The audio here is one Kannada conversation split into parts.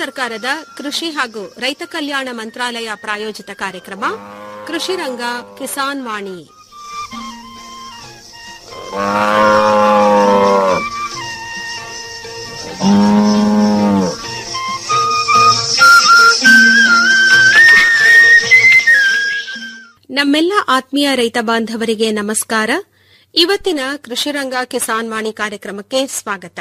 ಸರ್ಕಾರದ ಕೃಷಿ ಹಾಗೂ ರೈತ ಕಲ್ಯಾಣ ಮಂತ್ರಾಲಯ ಪ್ರಾಯೋಜಿತ ಕಾರ್ಯಕ್ರಮ ಕೃಷಿ ರಂಗ ಕಿಸಾನ್ ವಾಣಿ ನಮ್ಮೆಲ್ಲ ಆತ್ಮೀಯ ರೈತ ಬಾಂಧವರಿಗೆ ನಮಸ್ಕಾರ ಇವತ್ತಿನ ಕೃಷಿರಂಗ ಕಿಸಾನ್ ವಾಣಿ ಕಾರ್ಯಕ್ರಮಕ್ಕೆ ಸ್ವಾಗತ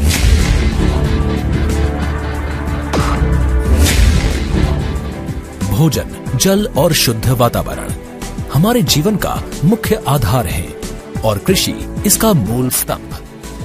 भोजन जल और शुद्ध वातावरण हमारे जीवन का मुख्य आधार है और कृषि इसका मूल स्तंभ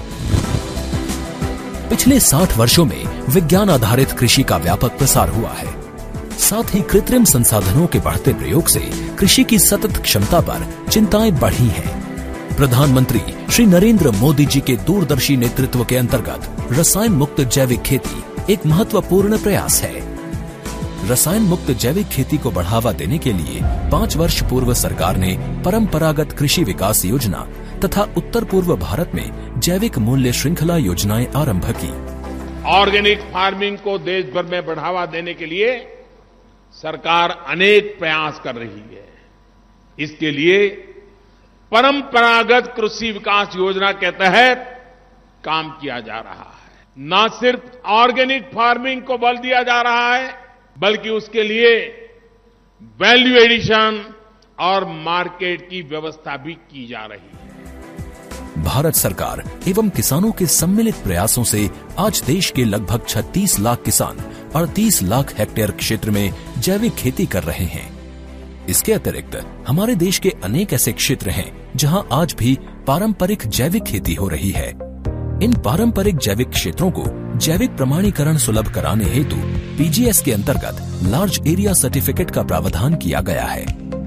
पिछले 60 वर्षों में विज्ञान आधारित कृषि का व्यापक प्रसार हुआ है साथ ही कृत्रिम संसाधनों के बढ़ते प्रयोग से कृषि की सतत क्षमता पर चिंताएं बढ़ी हैं। प्रधानमंत्री श्री नरेंद्र मोदी जी के दूरदर्शी नेतृत्व के अंतर्गत रसायन मुक्त जैविक खेती एक महत्वपूर्ण प्रयास है रसायन मुक्त जैविक खेती को बढ़ावा देने के लिए पाँच वर्ष पूर्व सरकार ने परंपरागत कृषि विकास योजना तथा उत्तर पूर्व भारत में जैविक मूल्य श्रृंखला योजनाएं आरंभ की ऑर्गेनिक फार्मिंग को देश भर में बढ़ावा देने के लिए सरकार अनेक प्रयास कर रही है इसके लिए परंपरागत कृषि विकास योजना के तहत काम किया जा रहा है न सिर्फ ऑर्गेनिक फार्मिंग को बल दिया जा रहा है बल्कि उसके लिए वैल्यू एडिशन और मार्केट की व्यवस्था भी की जा रही है भारत सरकार एवं किसानों के सम्मिलित प्रयासों से आज देश के लगभग 36 लाख किसान 38 लाख हेक्टेयर क्षेत्र में जैविक खेती कर रहे हैं इसके अतिरिक्त हमारे देश के अनेक ऐसे क्षेत्र हैं जहां आज भी पारंपरिक जैविक खेती हो रही है इन पारंपरिक जैविक क्षेत्रों को जैविक प्रमाणीकरण सुलभ कराने हेतु पीजीएस के अंतर्गत लार्ज एरिया सर्टिफिकेट का प्रावधान किया गया है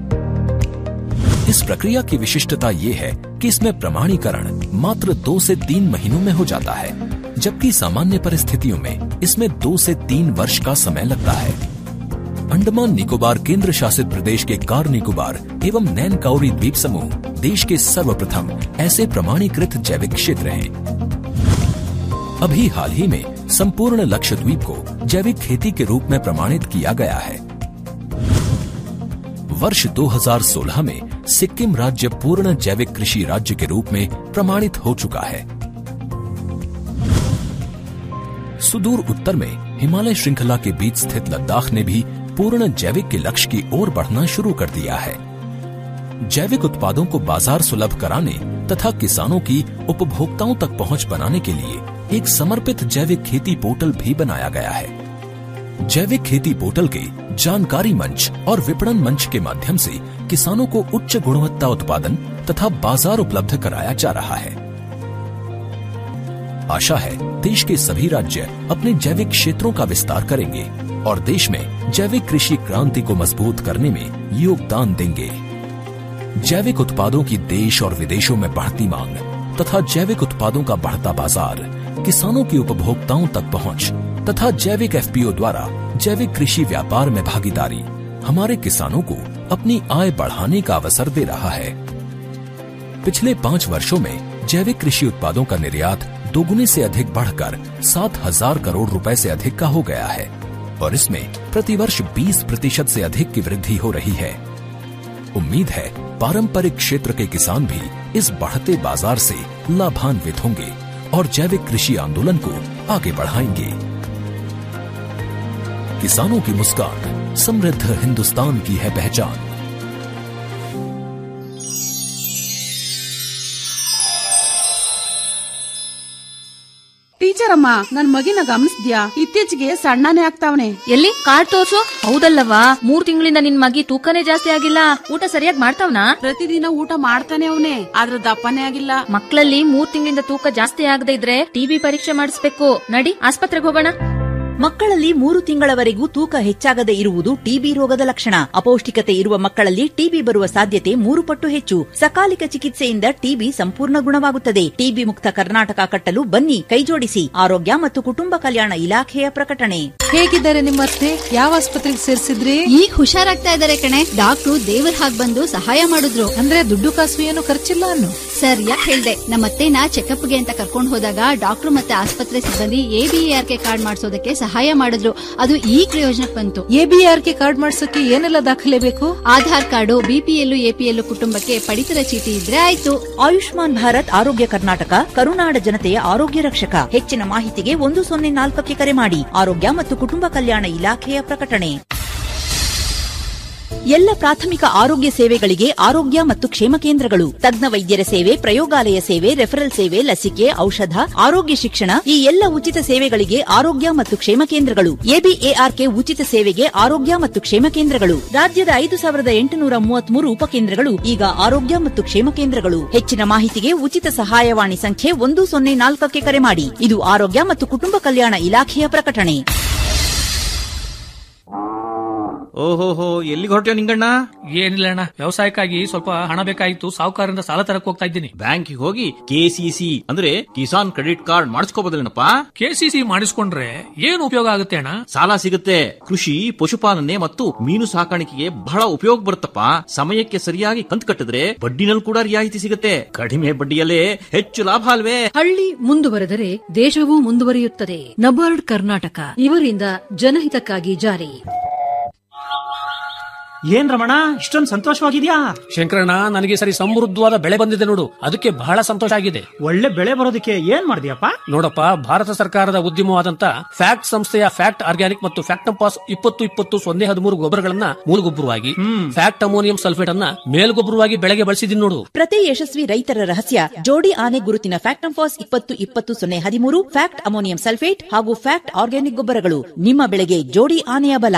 इस प्रक्रिया की विशिष्टता ये है कि इसमें प्रमाणीकरण मात्र दो से तीन महीनों में हो जाता है जबकि सामान्य परिस्थितियों में इसमें दो से तीन वर्ष का समय लगता है अंडमान निकोबार केंद्र शासित प्रदेश के कार निकोबार एवं नैन काउरी द्वीप समूह देश के सर्वप्रथम ऐसे प्रमाणीकृत जैविक क्षेत्र हैं अभी हाल ही में संपूर्ण लक्षद्वीप को जैविक खेती के रूप में प्रमाणित किया गया है वर्ष 2016 में सिक्किम राज्य पूर्ण जैविक कृषि राज्य के रूप में प्रमाणित हो चुका है सुदूर उत्तर में हिमालय श्रृंखला के बीच स्थित लद्दाख ने भी पूर्ण जैविक के लक्ष्य की ओर बढ़ना शुरू कर दिया है जैविक उत्पादों को बाजार सुलभ कराने तथा किसानों की उपभोक्ताओं तक पहुंच बनाने के लिए एक समर्पित जैविक खेती पोर्टल भी बनाया गया है जैविक खेती पोर्टल के जानकारी मंच और विपणन मंच के माध्यम से किसानों को उच्च गुणवत्ता उत्पादन तथा बाजार उपलब्ध कराया जा रहा है आशा है देश के सभी राज्य अपने जैविक क्षेत्रों का विस्तार करेंगे और देश में जैविक कृषि क्रांति को मजबूत करने में योगदान देंगे जैविक उत्पादों की देश और विदेशों में बढ़ती मांग तथा जैविक उत्पादों का बढ़ता बाजार किसानों की उपभोक्ताओं तक पहुंच तथा जैविक एफपीओ द्वारा जैविक कृषि व्यापार में भागीदारी हमारे किसानों को अपनी आय बढ़ाने का अवसर दे रहा है पिछले पाँच वर्षों में जैविक कृषि उत्पादों का निर्यात दोगुने से अधिक बढ़कर सात हजार करोड़ रुपए से अधिक का हो गया है और इसमें प्रतिवर्ष 20 प्रतिशत से अधिक की वृद्धि हो रही है उम्मीद है पारंपरिक क्षेत्र के किसान भी इस बढ़ते बाजार से लाभान्वित होंगे और जैविक कृषि आंदोलन को आगे बढ़ाएंगे किसानों की मुस्कान समृद्ध हिंदुस्तान की है पहचान ಟೀಚರ್ ಅಮ್ಮ ನನ್ ಮಗಿನ ಗಮನಿಸ್ದ್ಯಾ ಇತ್ತೀಚೆಗೆ ಸಣ್ಣನೇ ಆಗ್ತಾವನೆ ಎಲ್ಲಿ ಕಾರ್ಡ್ ತೋರ್ಸು ಹೌದಲ್ಲವಾ ಮೂರ್ ತಿಂಗಳಿಂದ ನಿನ್ ಮಗಿ ತೂಕನೇ ಜಾಸ್ತಿ ಆಗಿಲ್ಲ ಊಟ ಸರಿಯಾಗಿ ಮಾಡ್ತಾವ್ನಾ ಪ್ರತಿದಿನ ಊಟ ಮಾಡ್ತಾನೆ ಅವನೇ ಆದ್ರ ದಪ್ಪನೇ ಆಗಿಲ್ಲ ಮಕ್ಕಳಲ್ಲಿ ಮೂರ್ ತಿಂಗಳಿಂದ ತೂಕ ಜಾಸ್ತಿ ಆಗದೆ ಇದ್ರೆ ಟಿಬಿ ಪರೀಕ್ಷೆ ಮಾಡಿಸ್ಬೇಕು ನಡಿ ಆಸ್ಪತ್ರೆಗೆ ಹೋಗೋಣ ಮಕ್ಕಳಲ್ಲಿ ಮೂರು ತಿಂಗಳವರೆಗೂ ತೂಕ ಹೆಚ್ಚಾಗದೆ ಇರುವುದು ಟಿಬಿ ರೋಗದ ಲಕ್ಷಣ ಅಪೌಷ್ಟಿಕತೆ ಇರುವ ಮಕ್ಕಳಲ್ಲಿ ಟಿಬಿ ಬರುವ ಸಾಧ್ಯತೆ ಮೂರು ಪಟ್ಟು ಹೆಚ್ಚು ಸಕಾಲಿಕ ಚಿಕಿತ್ಸೆಯಿಂದ ಟಿಬಿ ಸಂಪೂರ್ಣ ಗುಣವಾಗುತ್ತದೆ ಟಿಬಿ ಮುಕ್ತ ಕರ್ನಾಟಕ ಕಟ್ಟಲು ಬನ್ನಿ ಕೈಜೋಡಿಸಿ ಆರೋಗ್ಯ ಮತ್ತು ಕುಟುಂಬ ಕಲ್ಯಾಣ ಇಲಾಖೆಯ ಪ್ರಕಟಣೆ ಹೇಗಿದ್ದಾರೆ ನಿಮ್ಮತ್ತೆ ಯಾವ ಆಸ್ಪತ್ರೆಗೆ ಸೇರ್ಸಿದ್ರಿ ಈಗ ಹುಷಾರಾಗ್ತಾ ಇದಾರೆ ಕಣೆ ಡಾಕ್ಟ್ರು ದೇವರ ಹಾಗ್ ಬಂದು ಸಹಾಯ ಮಾಡಿದ್ರು ಅಂದ್ರೆ ದುಡ್ಡು ಕಾಸು ಏನು ಖರ್ಚಿಲ್ಲ ಅನ್ನು ಸರಿಯಾಗಿ ಹೇಳ್ದೆ ನಮ್ಮತ್ತೆನ ಚೆಕಪ್ಗೆ ಅಂತ ಕರ್ಕೊಂಡು ಹೋದಾಗ ಡಾಕ್ಟ್ರು ಮತ್ತೆ ಆಸ್ಪತ್ರೆ ಸಿಬ್ಬಂದಿ ಎಬಿಆರ್ಕೆ ಕಾರ್ಡ್ ಮಾಡಿಸೋದಕ್ಕೆ ಸಹಾಯ ಮಾಡಿದ್ರು ಅದು ಈ ಪ್ರಯೋಜನಕ್ಕೆ ಬಂತು ಎಬಿಆರ್ಕೆ ಕಾರ್ಡ್ ಮಾಡ್ಸಕ್ಕೆ ಏನೆಲ್ಲ ದಾಖಲೆ ಬೇಕು ಆಧಾರ್ ಕಾರ್ಡು ಬಿಪಿಎಲ್ ಎಪಿಎಲ್ ಕುಟುಂಬಕ್ಕೆ ಪಡಿತರ ಚೀಟಿ ಇದ್ರೆ ಆಯ್ತು ಆಯುಷ್ಮಾನ್ ಭಾರತ್ ಆರೋಗ್ಯ ಕರ್ನಾಟಕ ಕರುನಾಡ ಜನತೆಯ ಆರೋಗ್ಯ ರಕ್ಷಕ ಹೆಚ್ಚಿನ ಮಾಹಿತಿಗೆ ಒಂದು ಸೊನ್ನೆ ನಾಲ್ಕಕ್ಕೆ ಕರೆ ಮಾಡಿ ಆರೋಗ್ಯ ಮತ್ತು ಕುಟುಂಬ ಕಲ್ಯಾಣ ಇಲಾಖೆಯ ಪ್ರಕಟಣೆ ಎಲ್ಲ ಪ್ರಾಥಮಿಕ ಆರೋಗ್ಯ ಸೇವೆಗಳಿಗೆ ಆರೋಗ್ಯ ಮತ್ತು ಕ್ಷೇಮ ಕೇಂದ್ರಗಳು ತಜ್ಞ ವೈದ್ಯರ ಸೇವೆ ಪ್ರಯೋಗಾಲಯ ಸೇವೆ ರೆಫರಲ್ ಸೇವೆ ಲಸಿಕೆ ಔಷಧ ಆರೋಗ್ಯ ಶಿಕ್ಷಣ ಈ ಎಲ್ಲ ಉಚಿತ ಸೇವೆಗಳಿಗೆ ಆರೋಗ್ಯ ಮತ್ತು ಕ್ಷೇಮ ಕೇಂದ್ರಗಳು ಎಬಿಎಆರ್ಕೆ ಉಚಿತ ಸೇವೆಗೆ ಆರೋಗ್ಯ ಮತ್ತು ಕ್ಷೇಮ ಕೇಂದ್ರಗಳು ರಾಜ್ಯದ ಐದು ಸಾವಿರದ ಎಂಟುನೂರ ಮೂವತ್ಮೂರು ಉಪಕೇಂದ್ರಗಳು ಈಗ ಆರೋಗ್ಯ ಮತ್ತು ಕ್ಷೇಮ ಕೇಂದ್ರಗಳು ಹೆಚ್ಚಿನ ಮಾಹಿತಿಗೆ ಉಚಿತ ಸಹಾಯವಾಣಿ ಸಂಖ್ಯೆ ಒಂದು ಸೊನ್ನೆ ನಾಲ್ಕಕ್ಕೆ ಕರೆ ಮಾಡಿ ಇದು ಆರೋಗ್ಯ ಮತ್ತು ಕುಟುಂಬ ಕಲ್ಯಾಣ ಇಲಾಖೆಯ ಪ್ರಕಟಣೆ ಓಹೋಹೋ ಎಲ್ಲಿಗೆ ಹೊರಟ್ಯೋ ನಿಂಗಣ್ಣ ಏನಿಲ್ಲ ಅಣ್ಣ ವ್ಯವಸಾಯಕ್ಕಾಗಿ ಸ್ವಲ್ಪ ಹಣ ಬೇಕಾಗಿತ್ತು ಸಾಹುಕಾರರಿಂದ ಸಾಲ ತರಕ್ ಹೋಗ್ತಾ ಇದ್ದೀನಿ ಬ್ಯಾಂಕಿಗೆ ಹೋಗಿ ಕೆಸಿಸಿ ಅಂದ್ರೆ ಕಿಸಾನ್ ಕ್ರೆಡಿಟ್ ಕಾರ್ಡ್ ಮಾಡಿಸ್ಕೋಬೋದಲ್ಲೇನಪ್ಪ ಕೆಸಿಸಿ ಮಾಡಿಸ್ಕೊಂಡ್ರೆ ಏನ್ ಉಪಯೋಗ ಆಗುತ್ತೆ ಅಣ್ಣ ಸಾಲ ಸಿಗುತ್ತೆ ಕೃಷಿ ಪಶುಪಾಲನೆ ಮತ್ತು ಮೀನು ಸಾಕಾಣಿಕೆಗೆ ಬಹಳ ಉಪಯೋಗ ಬರುತ್ತಪ್ಪ ಸಮಯಕ್ಕೆ ಸರಿಯಾಗಿ ಕಂತು ಕಟ್ಟಿದ್ರೆ ಬಡ್ಡಿನಲ್ಲಿ ಕೂಡ ರಿಯಾಯಿತಿ ಸಿಗುತ್ತೆ ಕಡಿಮೆ ಬಡ್ಡಿಯಲ್ಲೇ ಹೆಚ್ಚು ಲಾಭ ಅಲ್ವೇ ಹಳ್ಳಿ ಮುಂದುವರೆದರೆ ದೇಶವೂ ಮುಂದುವರಿಯುತ್ತದೆ ನಬಾರ್ಡ್ ಕರ್ನಾಟಕ ಇವರಿಂದ ಜನಹಿತಕ್ಕಾಗಿ ಜಾರಿ ಏನ್ ರಮಣ ಇಷ್ಟೊಂದು ಸಂತೋಷವಾಗಿದ್ಯಾ ಶಂಕರಣ್ಣ ನನಗೆ ಸರಿ ಸಮೃದ್ಧವಾದ ಬೆಳೆ ಬಂದಿದೆ ನೋಡು ಅದಕ್ಕೆ ಬಹಳ ಸಂತೋಷ ಆಗಿದೆ ಒಳ್ಳೆ ಬೆಳೆ ಬರೋದಕ್ಕೆ ಏನ್ ಮಾಡಿದ್ಯಪ್ಪ ನೋಡಪ್ಪ ಭಾರತ ಸರ್ಕಾರದ ಉದ್ಯಮವಾದಂತ ಫ್ಯಾಕ್ಟ್ ಸಂಸ್ಥೆಯ ಫ್ಯಾಕ್ಟ್ ಆರ್ಗ್ಯಾನಿಕ್ ಮತ್ತು ಫ್ಯಾಕ್ಟಂಪಾಸ್ ಇಪ್ಪತ್ತು ಇಪ್ಪತ್ತು ಸೊನ್ನೆ ಹದಿಮೂರು ಗೊಬ್ಬರಗಳನ್ನ ಮೂಲಗೊಬ್ಬರವಾಗಿ ಫ್ಯಾಕ್ಟ್ ಅಮೋನಿಯಂ ಸಲ್ಫೇಟ್ ಅನ್ನ ಮೇಲ್ಗೊಬ್ಬರವಾಗಿ ಬೆಳೆಗೆ ಬಳಸಿದೀನಿ ನೋಡು ಪ್ರತಿ ಯಶಸ್ವಿ ರೈತರ ರಹಸ್ಯ ಜೋಡಿ ಆನೆ ಗುರುತಿನ ಫ್ಯಾಕ್ಟಂಫಾಸ್ ಇಪ್ಪತ್ತು ಇಪ್ಪತ್ತು ಸೊನ್ನೆ ಹದಿಮೂರು ಫ್ಯಾಕ್ಟ್ ಅಮೋನಿಯಂ ಸಲ್ಫೇಟ್ ಹಾಗೂ ಫ್ಯಾಕ್ಟ್ ಆರ್ಗ್ಯಾನಿಕ್ ಗೊಬ್ಬರಗಳು ನಿಮ್ಮ ಬೆಳೆಗೆ ಜೋಡಿ ಆನೆಯ ಬಲ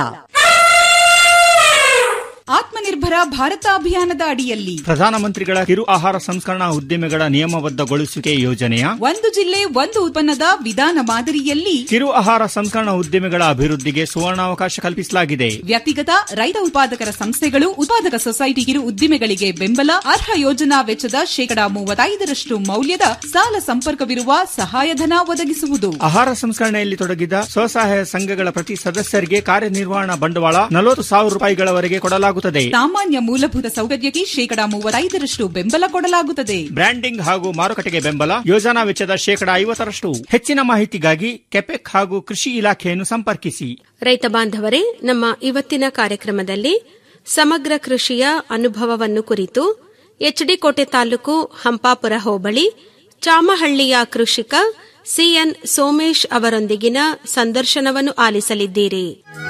ಆತ್ಮನಿರ್ಭರ ಭಾರತ ಅಭಿಯಾನದ ಅಡಿಯಲ್ಲಿ ಪ್ರಧಾನಮಂತ್ರಿಗಳ ಕಿರು ಆಹಾರ ಸಂಸ್ಕರಣಾ ಉದ್ದಿಮೆಗಳ ನಿಯಮಬದ್ಧಗೊಳಿಸುವಿಕೆ ಯೋಜನೆಯ ಒಂದು ಜಿಲ್ಲೆ ಒಂದು ಉತ್ಪನ್ನದ ವಿಧಾನ ಮಾದರಿಯಲ್ಲಿ ಕಿರು ಆಹಾರ ಸಂಸ್ಕರಣಾ ಉದ್ದಿಮೆಗಳ ಅಭಿವೃದ್ಧಿಗೆ ಸುವರ್ಣಾವಕಾಶ ಕಲ್ಪಿಸಲಾಗಿದೆ ವ್ಯಕ್ತಿಗತ ರೈತ ಉತ್ಪಾದಕರ ಸಂಸ್ಥೆಗಳು ಉತ್ಪಾದಕ ಸೊಸೈಟಿ ಕಿರು ಉದ್ದಿಮೆಗಳಿಗೆ ಬೆಂಬಲ ಅರ್ಹ ಯೋಜನಾ ವೆಚ್ಚದ ಶೇಕಡಾ ಮೂವತ್ತೈದರಷ್ಟು ಮೌಲ್ಯದ ಸಾಲ ಸಂಪರ್ಕವಿರುವ ಸಹಾಯಧನ ಒದಗಿಸುವುದು ಆಹಾರ ಸಂಸ್ಕರಣೆಯಲ್ಲಿ ತೊಡಗಿದ ಸ್ವಸಹಾಯ ಸಂಘಗಳ ಪ್ರತಿ ಸದಸ್ಯರಿಗೆ ಕಾರ್ಯನಿರ್ವಹಣಾ ಬಂಡವಾಳ ನಲವತ್ತು ಸಾವಿರ ರೂಪಾಯಿಗಳವರೆಗೆ ಕೊಡಲಾಗುತ್ತದೆ ಸಾಮಾನ್ಯ ಮೂಲಭೂತ ಸೌಕರ್ಯಕ್ಕೆ ಶೇಕಡಾ ಮೂವತ್ತೈದರಷ್ಟು ಬೆಂಬಲ ಕೊಡಲಾಗುತ್ತದೆ ಬ್ರ್ಯಾಂಡಿಂಗ್ ಹಾಗೂ ಮಾರುಕಟ್ಟೆಗೆ ಬೆಂಬಲ ಯೋಜನಾ ವೆಚ್ಚದ ಶೇಕಡಾ ಐವತ್ತರಷ್ಟು ಹೆಚ್ಚಿನ ಮಾಹಿತಿಗಾಗಿ ಕೆಪೆಕ್ ಹಾಗೂ ಕೃಷಿ ಇಲಾಖೆಯನ್ನು ಸಂಪರ್ಕಿಸಿ ರೈತ ಬಾಂಧವರೇ ನಮ್ಮ ಇವತ್ತಿನ ಕಾರ್ಯಕ್ರಮದಲ್ಲಿ ಸಮಗ್ರ ಕೃಷಿಯ ಅನುಭವವನ್ನು ಕುರಿತು ಎಚ್ಡಿ ಕೋಟೆ ತಾಲೂಕು ಹಂಪಾಪುರ ಹೋಬಳಿ ಚಾಮಹಳ್ಳಿಯ ಕೃಷಿಕ ಸಿಎನ್ ಸೋಮೇಶ್ ಅವರೊಂದಿಗಿನ ಸಂದರ್ಶನವನ್ನು ಆಲಿಸಲಿದ್ದೀರಿ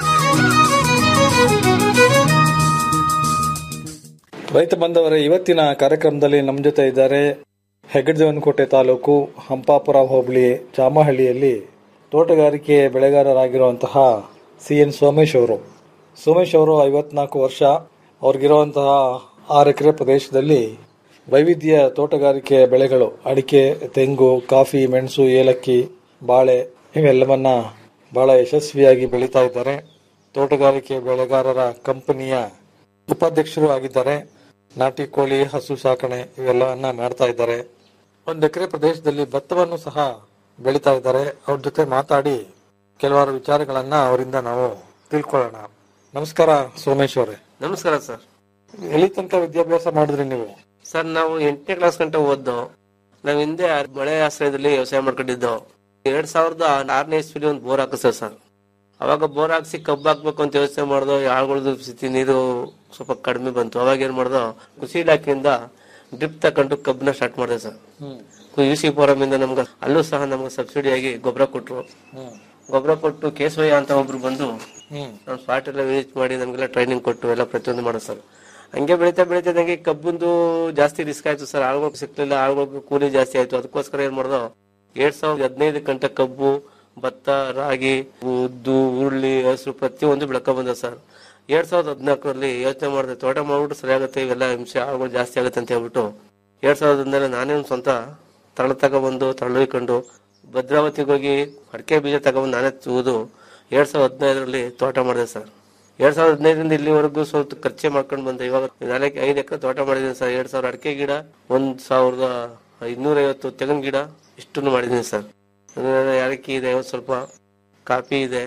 ರೈತ ಬಂದವರ ಇವತ್ತಿನ ಕಾರ್ಯಕ್ರಮದಲ್ಲಿ ನಮ್ಮ ಜೊತೆ ಇದ್ದಾರೆ ಹೆಗ್ಗಡದೇವನಕೋಟೆ ತಾಲೂಕು ಹಂಪಾಪುರ ಹೋಬಳಿ ಚಾಮಹಳ್ಳಿಯಲ್ಲಿ ತೋಟಗಾರಿಕೆ ಬೆಳೆಗಾರರಾಗಿರುವಂತಹ ಸಿ ಎನ್ ಸೋಮೇಶ್ ಅವರು ಸೋಮೇಶ್ ಅವರು ಐವತ್ನಾಲ್ಕು ವರ್ಷ ಅವ್ರಿಗಿರುವಂತಹ ಆರು ಎಕರೆ ಪ್ರದೇಶದಲ್ಲಿ ವೈವಿಧ್ಯ ತೋಟಗಾರಿಕೆ ಬೆಳೆಗಳು ಅಡಿಕೆ ತೆಂಗು ಕಾಫಿ ಮೆಣಸು ಏಲಕ್ಕಿ ಬಾಳೆ ಇವೆಲ್ಲವನ್ನ ಬಹಳ ಯಶಸ್ವಿಯಾಗಿ ಬೆಳೀತಾ ಇದ್ದಾರೆ ತೋಟಗಾರಿಕೆ ಬೆಳೆಗಾರರ ಕಂಪನಿಯ ಉಪಾಧ್ಯಕ್ಷರು ಆಗಿದ್ದಾರೆ ನಾಟಿ ಕೋಳಿ ಹಸು ಸಾಕಣೆ ಇವೆಲ್ಲವನ್ನ ಮಾಡ್ತಾ ಇದ್ದಾರೆ ಒಂದು ಎಕರೆ ಪ್ರದೇಶದಲ್ಲಿ ಭತ್ತವನ್ನು ಸಹ ಬೆಳೀತಾ ಇದ್ದಾರೆ ಅವ್ರ ಜೊತೆ ಮಾತಾಡಿ ಕೆಲವಾರು ವಿಚಾರಗಳನ್ನ ಅವರಿಂದ ನಾವು ತಿಳ್ಕೊಳ್ಳೋಣ ನಮಸ್ಕಾರ ಸೋಮೇಶ್ ಅವರೇ ನಮಸ್ಕಾರ ಸರ್ ಎಲ್ಲಿ ತನಕ ವಿದ್ಯಾಭ್ಯಾಸ ಮಾಡಿದ್ರಿ ನೀವು ಸರ್ ನಾವು ಎಂಟನೇ ಕ್ಲಾಸ್ ಗಂಟೆ ಓದ್ದು ನಾವ್ ಹಿಂದೆ ಮಳೆ ಆಶ್ರಯದಲ್ಲಿ ವ್ಯವಸಾಯ ಮಾಡ್ಕೊಂಡಿದ್ದು ಎರಡ್ ಸಾವಿರದ ಆರನೇ ಇಸ್ವಿಲಿ ಒಂದು ಬೋರ್ ಹಾಕಿಸ್ತಾರೆ ಸರ್ ಅವಾಗ ಬೋರ್ ಹಾಕ್ಸಿ ಕಬ್ಬು ಹಾಕ್ಬೇಕು ಅಂತ ಯೋಚನೆ ಮಾಡ್ದೋ ಆಳುಗಳದ್ದು ಸ್ಥಿತಿ ನೀರು ಸ್ವಲ್ಪ ಕಡಿಮೆ ಬಂತು ಅವಾಗ ಏನ್ ಮಾಡ್ದೋ ಕೃಷಿ ಇಲಾಖೆಯಿಂದ ಡ್ರಿಪ್ ತಕೊಂಡು ಕಬ್ಬನ್ನ ಸ್ಟಾರ್ಟ್ ಮಾಡಿದೆ ಸರ್ ಯು ಸಿ ಫೋರಂ ಇಂದ ನಮ್ಗೆ ಅಲ್ಲೂ ಸಹ ನಮ್ಗೆ ಸಬ್ಸಿಡಿ ಆಗಿ ಗೊಬ್ಬರ ಕೊಟ್ರು ಗೊಬ್ಬರ ಕೊಟ್ಟು ಕೇಶವಯ್ಯ ಅಂತ ಒಬ್ರು ಬಂದು ನಮ್ಮ ಸ್ಪಾಟ್ ಎಲ್ಲ ವಿಸಿಟ್ ಮಾಡಿ ನಮ್ಗೆಲ್ಲ ಟ್ರೈನಿಂಗ್ ಕೊಟ್ಟು ಎಲ್ಲ ಪ್ರತಿಯೊಂದು ಮಾಡೋ ಸರ್ ಹಂಗೆ ಬೆಳೀತಾ ಬೆಳೀತಿದಂಗೆ ಕಬ್ಬಂದು ಜಾಸ್ತಿ ರಿಸ್ಕ್ ಆಯ್ತು ಸರ್ ಆಳುಗಳು ಸಿಕ್ಲಿಲ್ಲ ಆಳುಗಳು ಕೂಲಿ ಜಾಸ್ತಿ ಆಯ್ತು ಅದಕ್ಕೋಸ್ಕರ ಏನ್ ಮಾಡ್ದೋ ಎರಡ್ ಸಾವಿರದ ಹದಿನೈದು ಗಂಟೆ ಕಬ್ಬು ಭತ್ತ ರಾಗಿ ಉದ್ದು ಉರುಳಿ ಹಸಿರು ಪ್ರತಿಯೊಂದು ಬೆಳಕ ಬಂದ ಸರ್ ಎರಡ್ ಸಾವಿರದ ಹದಿನಾಲ್ಕರಲ್ಲಿ ಯೋಚನೆ ಮಾಡಿದೆ ತೋಟ ಮಾಡ್ಬಿಟ್ಟು ಸರಿಯಾಗುತ್ತೆ ಇವೆಲ್ಲ ಹಿಂಸೆ ಆಳುಗಳು ಜಾಸ್ತಿ ಆಗುತ್ತೆ ಅಂತ ಹೇಳ್ಬಿಟ್ಟು ಎರಡ್ ಸಾವಿರದ ಹದಿನೈದು ನಾನೇ ಒಂದು ಸ್ವಂತ ತಳ ತಗೊಬಂದು ತಳ್ಳಿಕೊಂಡು ಭದ್ರಾವತಿಗೆ ಹೋಗಿ ಅಡಿಕೆ ಬೀಜ ತಗೊಬಂದು ನಾನೇ ತೂದು ಎರಡ್ ಸಾವಿರದ ಹದಿನೈದರಲ್ಲಿ ತೋಟ ಮಾಡಿದೆ ಸರ್ ಎರಡ್ ಸಾವಿರದ ಹದಿನೈದರಿಂದ ಇಲ್ಲಿವರೆಗೂ ಸ್ವಲ್ಪ ಖರ್ಚೆ ಮಾಡ್ಕೊಂಡು ಬಂದೆ ಇವಾಗ ನಾಲ್ಕು ಐದು ಎಕರೆ ತೋಟ ಮಾಡಿದ್ದೀನಿ ಸರ್ ಎರಡ್ ಸಾವಿರ ಅಡಿಕೆ ಗಿಡ ಒಂದ್ ಸಾವಿರದ ಇನ್ನೂರ ಐವತ್ತು ತೆಂಗಿನ ಗಿಡ ಇಷ್ಟನ್ನು ಮಾಡಿದ್ದೀನಿ ಸರ್ ಯಾರಕ್ಕಿ ಇದೆ ಇವತ್ತು ಸ್ವಲ್ಪ ಕಾಫಿ ಇದೆ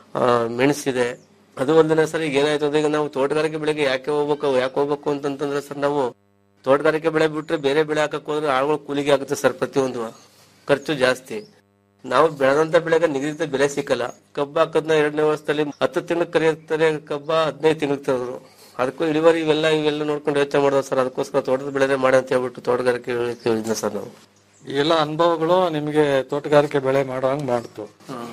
ಮೆಣಸಿದೆ ಅದು ಒಂದನೇ ಸರ್ ಈಗ ಏನಾಯ್ತು ಅಂದ್ರೆ ಈಗ ನಾವು ತೋಟಗಾರಿಕೆ ಬೆಳೆಗೆ ಯಾಕೆ ಹೋಗ್ಬೇಕು ಯಾಕೆ ಹೋಗ್ಬೇಕು ಅಂತಂತಂದ್ರೆ ಸರ್ ನಾವು ತೋಟಗಾರಿಕೆ ಬೆಳೆ ಬಿಟ್ರೆ ಬೇರೆ ಬೆಳೆ ಹಾಕಕ್ ಹೋದ್ರೆ ಆಳುಗಳು ಕೂಲಿಗೆ ಆಗುತ್ತೆ ಸರ್ ಪ್ರತಿಯೊಂದು ಖರ್ಚು ಜಾಸ್ತಿ ನಾವು ಬೆಳೆದಂತ ಬೆಳೆಗೆ ನಿಗದಿತ ಬೆಲೆ ಸಿಕ್ಕಲ್ಲ ಕಬ್ಬು ಹಾಕದ್ನ ಎರಡನೇ ವರ್ಷದಲ್ಲಿ ಹತ್ತು ತಿಂಗಳು ಕರಿಯುತ್ತಾರೆ ಕಬ್ಬ ಹದಿನೈದು ತಿಂಗಳು ತರೋರು ಅದಕ್ಕೂ ಇಳುವರಿ ಇವೆಲ್ಲ ಇವೆಲ್ಲ ನೋಡ್ಕೊಂಡು ಯೋಚನೆ ಮಾಡೋದು ಸರ್ ಅದಕ್ಕೋಸ್ಕರ ತೋಟದ ಬೆಳೆದೇ ಮಾಡಿ ಅಂತ ಹೇಳ್ಬಿಟ್ಟು ತೋಟಗಾರಿಕೆ ಹೇಳಿದ್ನ ಸರ್ ನಾವು ಈ ಎಲ್ಲ ಅನುಭವಗಳು ನಿಮಗೆ ತೋಟಗಾರಿಕೆ ಬೆಳೆ ಮಾಡೋಂಗ್ ಮಾಡ್ತು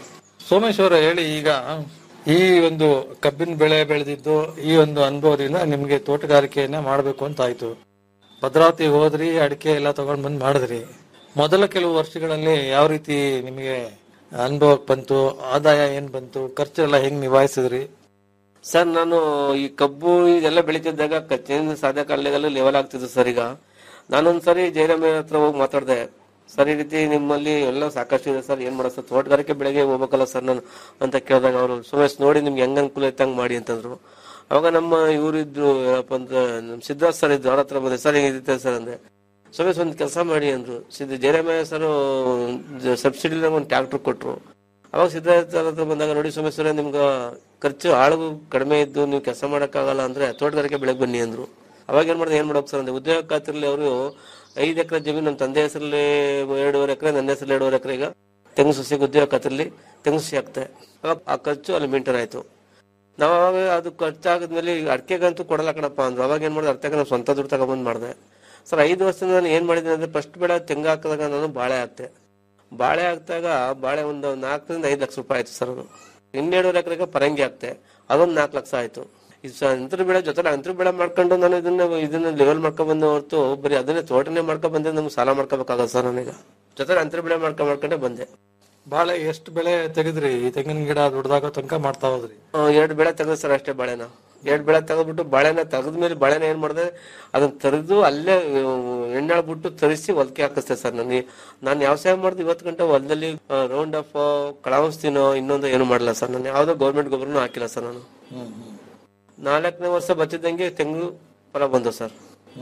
ಸೋಮೇಶ್ ಅವರ ಹೇಳಿ ಈಗ ಈ ಒಂದು ಕಬ್ಬಿನ ಬೆಳೆ ಬೆಳೆದಿದ್ದು ಈ ಒಂದು ಅನುಭವದಿಂದ ನಿಮ್ಗೆ ತೋಟಗಾರಿಕೆಯನ್ನ ಮಾಡ್ಬೇಕು ಅಂತ ಆಯ್ತು ಭದ್ರಾವತಿ ಹೋದ್ರಿ ಅಡಿಕೆ ಎಲ್ಲ ತಗೊಂಡ್ ಬಂದ್ ಮಾಡಿದ್ರಿ ಮೊದಲ ಕೆಲವು ವರ್ಷಗಳಲ್ಲಿ ಯಾವ ರೀತಿ ನಿಮಗೆ ಅನುಭವಕ್ಕೆ ಬಂತು ಆದಾಯ ಏನ್ ಬಂತು ಖರ್ಚೆಲ್ಲ ಹೆಂಗ್ ನಿಭಾಯಿಸಿದ್ರಿ ಸರ್ ನಾನು ಈ ಕಬ್ಬು ಇದೆಲ್ಲ ಬೆಳಿತಿದ್ದಾಗ ಕಚ್ಚಿನ ಸಾಧ್ಯ ಕಾಲದಲ್ಲಿ ಲೆವೆಲ್ ಆಗ್ತಿದ್ದು ಸರ್ ಈಗ ನಾನೊಂದ್ಸರಿ ಜಯರಾಮ ಹತ್ರ ಹೋಗಿ ಮಾತಾಡ್ದೆ ಸರ್ ಈ ರೀತಿ ನಿಮ್ಮಲ್ಲಿ ಎಲ್ಲ ಸಾಕಷ್ಟು ಇದೆ ಸರ್ ಏನ್ ಮಾಡೋದು ಸರ್ ತೋಟಗಾರಿಕೆ ಬೆಳೆಗೆ ಹೋಗ್ಬೇಕಲ್ಲ ಸರ್ ನಾನು ಅಂತ ಕೇಳಿದಾಗ ಅವರು ಸುಮೇಶ್ ನೋಡಿ ನಿಮ್ಗೆ ಹೆಂಗ್ ಅನುಕೂಲ ಐತೆ ಹಂಗ್ ಮಾಡಿ ಅಂತಂದ್ರು ಅವಾಗ ನಮ್ಮ ಇವರಿದ್ರು ಏನಪ್ಪ ಅಂದ್ರೆ ನಮ್ ಸಿದ್ಧಾರ್ಥ ಸರ್ ಇದ್ರು ಅವ್ರ ಹತ್ರ ಬಂದೆ ಸರ್ ಹಿಂಗಿದೆ ಸರ್ ಅಂದೆ ಸುಮೇಶ್ ಒಂದ್ ಕೆಲಸ ಮಾಡಿ ಅಂದ್ರು ಸಿದ್ಧ ಜಯರಾಮಯ್ಯ ಸರ್ ಸಬ್ಸಿಡಿ ಒಂದು ಟ್ರ್ಯಾಕ್ಟರ್ ಕೊಟ್ರು ಅವಾಗ ಸಿದ್ಧಾರ್ಥ ಸರ್ ಹತ್ರ ಬಂದಾಗ ನೋಡಿ ಸುಮೇಶ್ ಸರ್ ನಿಮ್ಗೆ ಖರ್ಚು ಆಳು ಕಡಿಮೆ ಇದ್ದು ನೀವು ಕೆಲಸ ಮಾಡಕ್ಕಾಗಲ್ಲ ಅಂದ್ರೆ ತೋಟಗಾರಿಕೆ ಬೆಳೆಗೆ ಬನ್ನಿ ಅಂದ್ರು ಅವಾಗ ಏನ್ ಮಾಡಿದೆ ಏನ್ ಮಾಡೋಕ್ ಸರ್ ಅಂದ್ರೆ ಉದ್ಯೋಗ ಖಾತ್ರಿಲಿ ಅವರು ಐದು ಎಕರೆ ಜಮೀನು ನಮ್ಮ ತಂದೆ ಹೆಸರಲ್ಲಿ ಎರಡೂವರೆ ಎಕರೆ ನನ್ನ ಹೆಸರಲ್ಲಿ ಎರಡೂವರೆ ಎಕರೆ ಈಗ ತೆಂಗು ಸಸಿಗೆ ಉದ್ಯೋಗ ಖಾತ್ರಿಲಿ ತೆಂಗು ಸಸಿ ಆಗ್ತದೆ ಅವಾಗ ಆ ಖರ್ಚು ಅಲ್ಲಿ ಮೇಂಟೈನ್ ಆಯ್ತು ನಾವು ಅವಾಗ ಅದು ಖರ್ಚಾಗದ್ಮೇಲೆ ಈಗ ಅಡಿಕೆಗಂತೂ ಕೊಡಲ್ಲ ಕಣಪ್ಪ ಅಂದ್ರು ಅವಾಗ ಏನ್ ಮಾಡಿದೆ ಅರ್ಥ ನಾವು ಸ್ವಂತ ದುಡ್ಡು ತಗೊಂಬಂದ್ ಮಾಡಿದೆ ಸರ್ ಐದು ವರ್ಷದಿಂದ ನಾನು ಏನ್ ಮಾಡಿದ್ದೀನಿ ಅಂದ್ರೆ ಫಸ್ಟ್ ಬೆಳೆ ತೆಂಗು ಹಾಕಿದಾಗ ನಾನು ಬಾಳೆ ಹಾಕ್ತೆ ಬಾಳೆ ಹಾಕಿದಾಗ ಬಾಳೆ ಒಂದು ನಾಲ್ಕರಿಂದ ಐದು ಲಕ್ಷ ರೂಪಾಯಿ ಆಯ್ತು ಸರ್ ಅದು ಇನ್ನೆರಡೂವರೆ ಎಕರೆಗೆ ಪರಂಗಿ ಹಾಕ್ತೆ ಅದೊಂದು ನಾಲ್ಕು ಲಕ್ಷ ಆಯ್ತು ಇದು ಸ- ಅಂತರ ಬೆಳೆ ಜೊತೆ ಅಂತರ ಬೆಳೆ ಮಾಡ್ಕೊಂಡು ನಾನು ಇದನ್ನ ಇದನ್ನ ಲೆವೆಲ್ ಮಾಡ್ಕೊಂಡ್ ಬಂದ ಹೊರತು ಬರೀ ಅದನ್ನೇ ತೋಟನೇ ಮಾಡ್ಕೊಂಡ್ ಬಂದ್ರೆ ನಮ್ಗೆ ಸಾಲ ಮಾಡ್ಕೋಬೇಕಾಗಲ್ಲ ಸರ್ ನನಗೆ ಜೊತೆ ಅಂತರ ಬೆಳೆ ಮಾಡ್ಕೊಂಡ್ ಮಾಡ್ಕೊಂಡೆ ಬಂದೆ ಬಾಳೆ ಎಷ್ಟು ಬೆಳೆ ತೆಗೆದ್ರಿ ಈ ತೆಂಗಿನ ಗಿಡ ದೊಡ್ಡದಾಗ ತನಕ ಮಾಡ್ತಾ ಹೋದ್ರಿ ಆ, ಎರಡ್ ಬೆಳೆ ತೆಗೆದ ಸರ್ ಅಷ್ಟೇ ಬಾಳೆನ ಎರಡ್ ಬೆಳೆ ತೆಗೆದ್ಬಿಟ್ಟು ಬಾಳೆನ ತೆಗೆದ್ಮೇಲೆ ಬಾಳೆನ ಏನ್ ಮಾಡಿದೆ ಅದನ್ನ ತರಿದು ಅಲ್ಲೇ ಎಣ್ಣಾಳ್ಬಿಟ್ಟು ತರಿಸಿ ಹೊಲಕ್ಕೆ ಹಾಕಿಸ್ತೆ ಸರ್ ನನಗೆ ನಾನು ವ್ಯವಸಾಯ ಮಾಡಿದ್ ಇವತ್ತು ಗಂಟೆ ಹೊಲದಲ್ಲಿ ರೌಂಡ್ ಆಫ್ ಕಳಾವಸ್ತಿನೋ ಇನ್ನೊಂದು ಏನು ಮಾಡಲ್ಲ ಸರ್ ನಾನು ಯಾವ್ದೋ ಗೌರ್ಮೆಂಟ್ ಗೊಬ್ಬರನೂ ಹಾಕಿಲ್ಲ ಸರ್ ನಾನು ನಾಲ್ಕನೇ ವರ್ಷ ಬಚ್ಚಿದ್ದಂಗೆ ತೆಂಗು ಫಲ ಬಂದು ಸರ್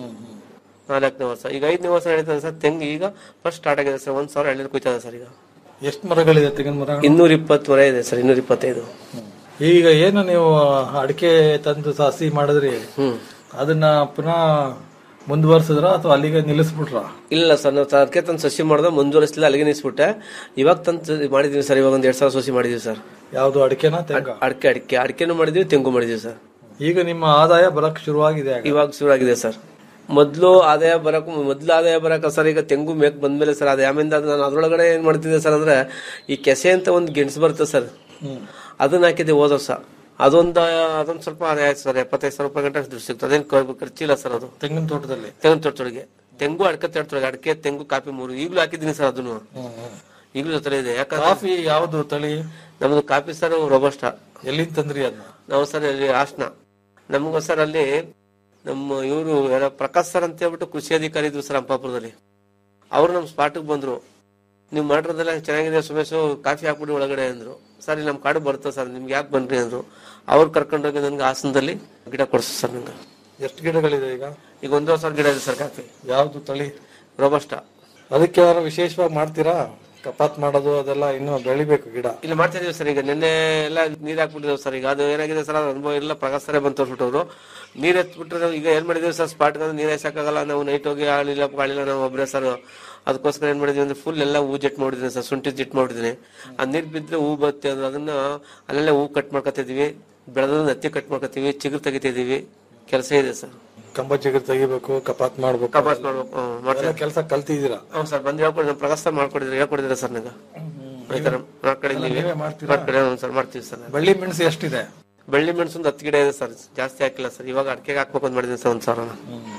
ನಾಲ್ಕನೇ ವರ್ಷ ಈಗ ಐದನೇ ವರ್ಷ ನಡೀತದೆ ಸರ್ ತೆಂಗು ಈಗ ಫಸ್ಟ್ ಸ್ಟಾರ್ಟ್ ಆಗಿದೆ ಸರ್ ಒಂದ್ ಸಾವಿರ ಎಳ್ನೀರು ಕುಯ್ತದೆ ಸರ್ ಈಗ ಎಷ್ಟು ಮರಗಳಿದೆ ತೆಂಗಿನ ಮರ ಇನ್ನೂರ ಇಪ್ಪತ್ತು ವರೆ ಇದೆ ಸರ್ ಇನ್ನೂರ ಇಪ್ಪತ್ತೈದು ಈಗ ಏನು ನೀವು ಅಡಿಕೆ ತಂದು ಹಸಿ ಮಾಡಿದ್ರಿ ಅದನ್ನ ಪುನಃ ಮುಂದುವರ್ಸಿದ್ರ ಅಥವಾ ಅಲ್ಲಿಗೆ ನಿಲ್ಲಿಸ್ಬಿಟ್ರ ಇಲ್ಲ ಸರ್ ನಾವು ಅದಕ್ಕೆ ತಂದು ಸಸಿ ಮಾಡಿದ್ರೆ ಮುಂದುವರಿಸಲಿಲ್ಲ ಅಲ್ಲಿಗೆ ನಿಲ್ಸ್ಬಿಟ್ಟೆ ಇವಾಗ ತಂದು ಮಾಡಿದೀವಿ ಸರ್ ಇವಾಗ ಒಂದ್ ಎರಡ್ ಸಾವಿರ ಸಸಿ ಮಾಡಿದೀವಿ ಸರ್ ಯಾವ್ದು ಅಡಿಕೆನ ತೆಂಗ ಅಡಿಕೆ ಅಡಿಕೆ ಅಡಿಕೆನೂ ಮಾಡಿದೀವಿ ತೆಂಗು ಮಾಡಿದೀವಿ ಸರ್ ಈಗ ನಿಮ್ಮ ಆದಾಯ ಬರಕ್ ಶುರುವಾಗಿದೆ ಆಗ. ಇವಾಗ ಶುರು ಆಗಿದೆ ಸರ್ ಮೊದ್ಲು ಆದಾಯ ಬರಕ್ ಮೊದ್ಲು ಆದಾಯ ಬರಕ ಸರ್ ಈಗ ತೆಂಗು ಮೇಕ್ ಬಂದ್ಮೇಲೆ ಸರ್ ಅದು ಆಮೇಲೆ ಅದು ನಾನು ಅದ್ರೊಳಗಡೆ ಏನ್ ಮಾಡ್ತಿದ್ದೆ ಸರ್ ಅಂದ್ರೆ ಈ ಕೆಸೆ ಅಂತ ಒಂದು ಗೆಣಸು ಬರುತ್ತೆ ಸರ್ ಅದನ್ನ ಹಾಕಿದ್ದೆ ಹೋದ ವರ್ಷ ಅದೊಂದು ಅದೊಂದು ಸ್ವಲ್ಪ ಆದಾಯ ಆಯ್ತು ಸರ್ ಎಪ್ಪತ್ತೈದು ಸಾವಿರ ರೂಪಾಯಿ ಗಂಟೆ ದುಡ್ಡು ಸಿಗ್ತದೆ ಅದೇನು ಖರ್ಚಿಲ್ಲ ಸರ್ ಅದು ತೆಂಗಿನ ತೋಟದಲ್ಲಿ ತೆಂಗಿನ ತೋಟದೊಳಗೆ ತೆಂಗು ಅಡಕೆ ತೋಟದೊಳಗೆ ಅಡಕೆ ತೆಂಗು ಕಾಫಿ ಮೂರು ಈಗಲೂ ಹಾಕಿದ್ದೀನಿ ಸರ್ ಅದನ್ನು ಈಗಲೂ ಜೊತೆ ಇದೆ ಯಾಕಂದ್ರೆ ಕಾಫಿ ಯಾವ್ದು ತಳಿ ನಮ್ದು ಕಾಫಿ ಸರ್ ರೋಬಸ್ಟ ಎಲ್ಲಿಂದ ತಂದ್ರಿ ಅದನ್ನ ನಾವು ಸರ್ ಅಲ್ಲಿ ಹಾಸನ ನಮಗೂ ಸರ್ ಅಲ್ಲಿ ನಮ್ಮ ಇವರು ಯಾರ ಪ್ರಕಾಶ್ ಸರ್ ಅಂತ ಹೇಳ್ಬಿಟ್ಟು ಕೃಷಿ ಅಧಿಕಾರಿ ಇದ್ರು ಸರ್ ಅಂಪಾಪುರದಲ್ಲಿ ಅವ್ರು ನಮ್ಮ ಸ್ಪಾಟ್ಗೆ ಬಂದ್ರು ನೀವು ಮಾಡಿರೋದೆಲ್ಲ ಚೆನ್ನಾಗಿದೆ ಸುಮೇಶ್ ಕಾಫಿ ಹಾಕ್ಬಿಡಿ ಒಳಗಡೆ ಅಂದ್ರು ಸರ್ ಇಲ್ಲಿ ನಮ್ಮ ಕಾಡು ಬರುತ್ತೆ ಸರ್ ನಿಮ್ಗೆ ಯಾಕೆ ಬನ್ರಿ ಅಂದ್ರು ಅವ್ರು ಕರ್ಕೊಂಡೋಗಿ ನನ್ಗೆ ಹಾಸನದಲ್ಲಿ ಗಿಡ ಕೊಡ್ಸು ಸರ್ ನಂಗೆ ಎಷ್ಟು ಗಿಡಗಳಿದೆ ಈಗ ಈಗ ಒಂದೂವರೆ ಸಾವಿರ ಗಿಡ ಇದೆ ಸರ್ ಕಾಫಿ ಯಾವ್ದು ತಳಿ ರೋಬಸ್ಟ ಅದಕ್ಕೆ ಯಾರು ವಿಶೇಷವಾಗಿ ಮಾಡ್ತೀರಾ ಕಪಾತ್ ಮಾಡೋದು ಅದೆಲ್ಲ ಇನ್ನೂ ಬೆಳಿಬೇಕು ಗಿಡ ಇಲ್ಲಿ ಮಾಡ್ತಾ ಇದೀವಿ ಸರ್ ಈಗ ನಿನ್ನೆ ಎಲ್ಲ ನೀರ್ ಹಾಕ್ಬಿಟ್ಟಿದ್ದೇವೆ ಸರ್ ಈಗ ಅದು ಏನಾಗಿದೆ ಸರ್ ಅದು ಅನುಭವ ಇಲ್ಲ ಪ್ರಕಾಶ್ ಸರೇ ಬಂದು ತೋರ್ಸ್ಬಿಟ್ಟವ್ರು ನೀರ್ ಎತ್ಬಿಟ್ರೆ ನಾವು ಈಗ ಏನ್ ಮಾಡಿದೀವಿ ಸರ್ ಸ್ಪಾಟ್ ನೀರ್ ಹಾಕಕ್ಕಾಗಲ್ಲ ನಾವು ನೈಟ್ ಹೋಗಿ ಆಳಿಲ್ಲ ಆಳಿಲ್ಲ ನಾವು ಒಬ್ಬರೇ ಸರ್ ಅದಕ್ಕೋಸ್ಕರ ಏನ್ ಮಾಡಿದೀವಿ ಅಂದ್ರೆ ಫುಲ್ ಎಲ್ಲ ಹೂ ಜೆಟ್ ಮಾಡಿದ್ದೀನಿ ಸರ್ ಶುಂಠಿ ಜೆಟ್ ಮಾಡಿದ್ದೀನಿ ಆ ನೀರ್ ಬಿದ್ರೆ ಹೂ ಬರುತ್ತೆ ಅಂದ್ರೆ ಅದನ್ನ ಅಲ್ಲೆಲ್ಲ ಹೂ ಕಟ್ ಮಾಡ್ಕೊತಿದೀವಿ ಬೆಳೆದ ಹತ್ತಿ ಕಟ್ ಮಾಡ್ಕೊತೀವಿ ಚಿಗುರು ತೆಗಿತಿದೀವಿ ಕೆಲಸ ಇದೆ ಸರ್ ಕಂಬ ಚಿಗುರು ತೆಗಿಬೇಕು ಕಪಾತ್ ಮಾಡ್ಬೇಕು ಕಪಾಸ್ ಮಾಡ್ಬೇಕು ಹ್ಮ್, ಮಾಡ್ತೀವಿ. ಕೆಲಸ ಕಲ್ತಿದ್ದೀರಾ ಹ್ಞೂ ಸರ್ ಬಂದು ಹೇಳ್ಕೊಡಿ ನಮ್ಮ ಪ್ರಕಾಶ್ ಸರ್ ಮಾಡ್ಕೊಡಿದ್ರೆ ಹೇಳ್ಕೊಡಿದ್ರೆ ಸರ್ ನಂಗೆ ಈ ಥರ ಮಾಡ್ಕೊಂಡಿದ್ದೀವಿ ನೀವೇ ಮಾಡ್ತೀರಾ? ಮಾಡ್ಕೊಡಿ ಹ್ಞೂ ಸರ್ ಮಾಡ್ತೀವಿ ಸರ್ ಬೆಳ್ಳಿ ಮೆಣಸು ಎಷ್ಟಿದೆ ಬೆಳ್ಳಿ ಮೆಣಸು ಒಂದು ಹತ್ತು ಗಿಡ ಇದೆ ಸರ್ ಜಾಸ್ತಿ ಹಾಕಿಲ್ಲ ಸರ್ ಇವಾಗ ಅಡಿಕೆಗೆ ಹಾಕ್ಬೇಕು ಅಂತ ಮಾಡಿದ್ದೀನಿ ಸರ್ ಒಂದು ಸಾವಿರ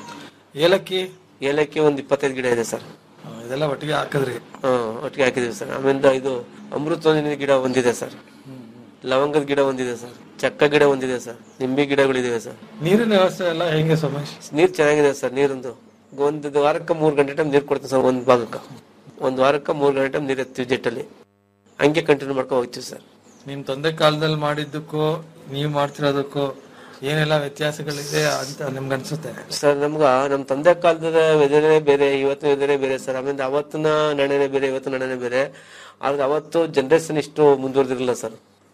ಏಲಕ್ಕಿ ಏಲಕ್ಕಿ ಒಂದು ಇಪ್ಪತ್ತೈದು ಗಿಡ ಇದೆ ಸರ್ ಹ್ಮ್, ಇದೆಲ್ಲ ಒಟ್ಟಿಗೆ ಹಾಕಿದ್ರಿ ಹ್ಮ್ ಒಟ್ಟಿಗೆ ಹಾಕಿದೀವಿ ಸರ್ ಆಮೇಲೆ ಇದು ಅಮೃತವಂಜನ ಗಿಡ ಒಂದಿದೆ ಸರ್ ಲವಂಗದ ಗಿಡ ಒಂದಿದೆ ಸರ್ ಚಕ್ಕ ಗಿಡ ಒಂದಿದೆ ಸರ್ ನಿಂಬೆ ಗಿಡಗಳಿದಾವೆ ಸರ್ ನೀರಿನ ವ್ಯವಸ್ಥೆ ಎಲ್ಲ ಹೆಂಗೆ ಸೋಮೇಶ್ ನೀರ್ ಚೆನ್ನಾಗಿದೆ ಸರ್ ನೀರಿಂದು ಒಂದು ವಾರಕ್ಕೆ ಮೂರ್ ಗಂಟೆ ಟೈಮ್ ನೀರ್ ಕೊಡ್ತೀವಿ ಸರ್ ಒಂದ್ ಭಾಗಕ್ಕೆ ಒಂದ್ ವಾರಕ್ಕೆ ಮೂರ್ ಗಂಟೆ ಟೈಮ್ ನೀರ್ ಎತ್ತೀವಿ ಜೆಟ್ಟಲ್ಲಿ ಹಂಗೆ ಕಂಟಿನ್ಯೂ ಮಾಡ್ಕೊಂಡು ಹೋಗ್ತೀವಿ ಸರ್ ನಿಮ್ ತಂದೆ ಕಾಲದಲ್ಲಿ ಮಾಡಿದ್ದಕ್ಕೂ ನೀವು ಮಾಡ್ತಿರೋದಕ್ಕೂ ಏನೆಲ್ಲ ವ್ಯತ್ಯಾಸಗಳಿದೆ ಅಂತ ನಿಮ್ಗೆ ಅನ್ಸುತ್ತೆ ಸರ್ ನಮ್ಗ ನಮ್ ತಂದೆ ಕಾಲದ ವೆದರೇ ಬೇರೆ ಇವತ್ತಿನ ವೆದರೇ ಬೇರೆ ಸರ್ ಆಮೇಲೆ ಅವತ್ತಿನ ನಾಣ್ಯನೇ ಬೇರೆ ಇವತ್ತಿನ ನಾಣ್ಯನೇ ಬೇರೆ ಆದ್ರೆ ಅವತ್ತು ಜನರೇಷನ್ ಇಷ್ಟು ಮುಂದುವರೆದಿರಲಿಲ್ಲ ಸರ್